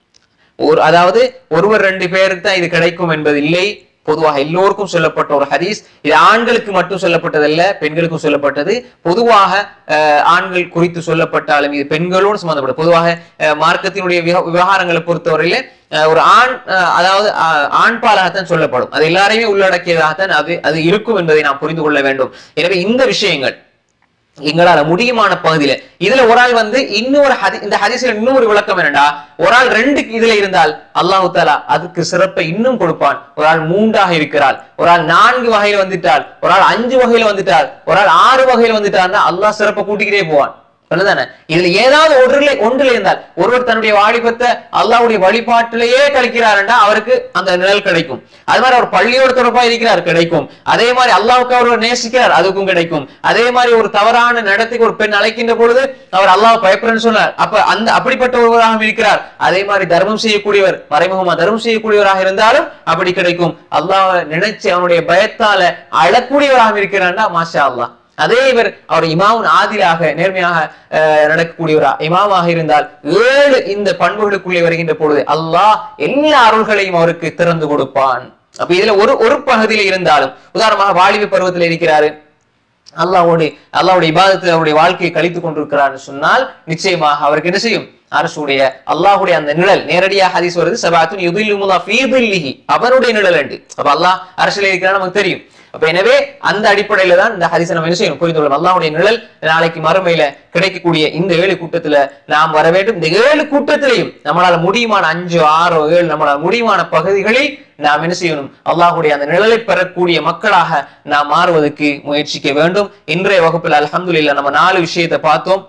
ஒரு அதாவது ஒருவர் ரெண்டு பேருக்கு தான் இது கிடைக்கும் என்பது இல்லை பொதுவாக எல்லோருக்கும் சொல்லப்பட்ட ஒரு ஹதீஸ் இது ஆண்களுக்கு மட்டும் சொல்லப்பட்டதல்ல பெண்களுக்கும் சொல்லப்பட்டது பொதுவாக அஹ், ஆண்கள் குறித்து சொல்லப்பட்டாலும் இது பெண்களோடு சம்பந்தப்பட்ட பொதுவாக அஹ், மார்க்கத்தினுடைய விவ- விவகாரங்களை பொறுத்தவரையில அஹ், ஒரு ஆண் அஹ், அதாவது அஹ், ஆண் பாலாகத்தான் சொல்லப்படும் அது எல்லாரையுமே உள்ளடக்கியதாகத்தான் அது அது இருக்கும் என்பதை நாம் புரிந்து கொள்ள வேண்டும் எனவே இந்த விஷயங்கள் எங்களால முடியுமான பகுதியில இதுல ஒரு ஆள் வந்து இன்னொரு ஹதி இந்த ஹதீஸ்ல இன்னொரு விளக்கம் என்னடா ஒரு ஆள் ரெண்டு இதுல இருந்தால் அல்லாஹு தாலா அதுக்கு சிறப்பை இன்னும் கொடுப்பான் ஒரு ஆள் மூன்றாக இருக்கிறாள் ஒரு ஆள் நான்கு வகையில வந்துட்டால் ஒரு ஆள் அஞ்சு வகையில வந்துட்டால் ஒரு ஆள் ஆறு வகையில வந்துட்டார்னா அல்லாஹ் சிறப்பை கூட்டிக்கிட்டே போவான் சொல்லுதானே இதுல ஏதாவது ஒன்றுல ஒன்றுல இருந்தால் ஒருவர் தன்னுடைய வாலிபத்தை அல்லாஹ்வுடைய வழிபாட்டிலேயே கழிக்கிறாருன்னா அவருக்கு அந்த நிழல் கிடைக்கும் அது மாதிரி அவர் பள்ளியோட தொடர்பா இருக்கிறார் கிடைக்கும் அதே மாதிரி அல்லாஹ்வுக்கு அவர் நேசிக்கிறார் அதுக்கும் கிடைக்கும் அதே மாதிரி ஒரு தவறான நடத்தைக்கு ஒரு பெண் அழைக்கின்ற பொழுது அவர் அல்லாஹ் பயப்படுறேன்னு சொன்னார் அப்ப அந்த அப்படிப்பட்ட ஒருவராக இருக்கிறார் அதே மாதிரி தர்மம் செய்யக்கூடியவர் மறைமுகமா தர்மம் செய்யக்கூடியவராக இருந்தாலும் அப்படி கிடைக்கும் அல்லாஹ் நினைச்சு அவனுடைய பயத்தால அழக்கூடியவராக இருக்கிறார்னா மாஷா அல்லாஹ் அதே இவர் அவர் இமாமுன் ஆதிலாக நேர்மையாக அஹ், நடக்கக்கூடியவரா இமாமாக இருந்தால் ஏழு இந்த பண்புகளுக்குள்ளே வருகின்ற பொழுது அல்லாஹ் எல்லா அருள்களையும் அவருக்கு திறந்து கொடுப்பான் அப்ப இதுல ஒரு ஒரு பகுதியில இருந்தாலும் உதாரணமாக வாலிப பருவத்தில் இருக்கிறாரு அல்லாஹ்வோடு அல்லாஹ்வுடைய இபாதத்தில் அவருடைய வாழ்க்கையை கழித்துக் கொண்டிருக்கிறார்னு சொன்னால் நிச்சயமாக அவருக்கு என்ன செய்யும் அரசுடைய அல்லாஹ்வுடைய அந்த நிழல் நேரடியாக ஹதீஸ் வருது சபாத்துன் யுதில்லுமுல்லா ஃபீ தில்லிஹி அவருடைய நிழல் என்று அப்ப அல்லாஹ் அரசியல் இருக்கிறார் நமக்கு தெரியும் அப்ப எனவே அந்த அடிப்படையில தான் இந்த ஹதீஸை நம்ம என்ன செய்யணும் புரிந்து கொள்ளணும் அல்லாஹ்வுடைய நிழல் நாளைக்கு மறுமையில கிடைக்கக்கூடிய இந்த ஏழு கூட்டத்துல நாம் வர வேண்டும் இந்த ஏழு கூட்டத்திலையும் நம்மளால முடியுமான அஞ்சு ஆறோ ஏழு நம்மளால முடியுமான பகுதிகளில் நாம் என்ன செய்யணும் அல்லாஹ்வுடைய அந்த நிழலை பெறக்கூடிய மக்களாக நாம் மாறுவதற்கு முயற்சிக்க வேண்டும் இன்றைய வகுப்பில் அல்ஹம்துலில்லாஹ் நம்ம நாலு விஷயத்தை பார்த்தோம்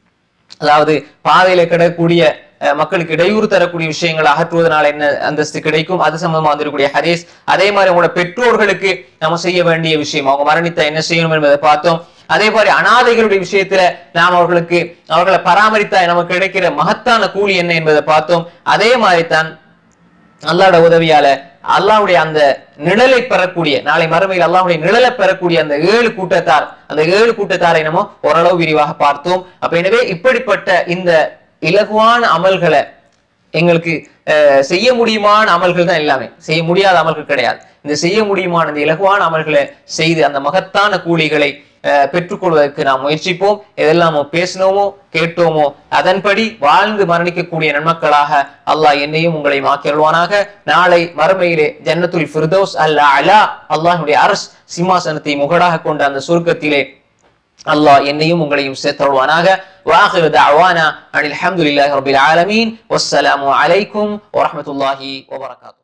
அதாவது பாதையில கிடக்கக்கூடிய அஹ், மக்களுக்கு இடையூறு தரக்கூடிய விஷயங்களை அகற்றுவதனால என்ன அந்தஸ்து கிடைக்கும் அது சம்பந்தமா வந்திருக்கக்கூடிய ஹதீஸ் அதே மாதிரி உங்களோட பெற்றோர்களுக்கு நம்ம செய்ய வேண்டிய விஷயம் அவங்க மரணித்தா என்ன செய்யணும் என்பதை பார்த்தோம் அதே மாதிரி அனாதைகளுடைய விஷயத்துல நாம் அவர்களுக்கு அவர்களை பராமரித்தா நமக்கு கிடைக்கிற மகத்தான கூலி என்ன என்பதை பார்த்தோம் அதே மாதிரி தான் அல்லாஹ்வோட உதவியால அல்லாஹ்வுடைய அந்த நிழலை பெறக்கூடிய நாளை மறுமையில் அல்லாஹ்வுடைய நிழலை பெறக்கூடிய அந்த ஏழு கூட்டத்தார் அந்த ஏழு கூட்டத்தாரை நம்ம ஓரளவு விரிவாக பார்த்தோம் அப்ப எனவே இப்படிப்பட்ட இந்த இலகுவான அமல்களை எங்களுக்கு அஹ், செய்ய முடியுமான அமல்கள் தான் எல்லாமே செய்ய முடியாத அமல்கள் கிடையாது இந்த செய்ய முடியுமான இந்த இலகுவான அமல்களை செய்து அந்த மகத்தான கூலிகளை அஹ், பெற்றுக்கொள்வதற்கு நாம் முயற்சிப்போம் எதெல்லாம் நாம் பேசினோமோ கேட்டோமோ அதன்படி வாழ்ந்து மரணிக்கக்கூடிய நன்மக்களாக அல்லாஹ் என்னையும் உங்களை மாக்கிடுவானாக நாளை மறுமையிலே ஜன்னத்துல் ஃபிர்தௌஸ் அல் அலா அல்லாஹ்வுடைய அரஸ் சிம்மாசனத்தை முகடாக கொண்ட அந்த சுருக்கத்திலே அல்லாஹ் என்னையும் உங்களையும் சேர்த்தருவானாக واخر دعوانا ان الحمد لله رب العالمين والسلام عليكم ورحمه الله وبركاته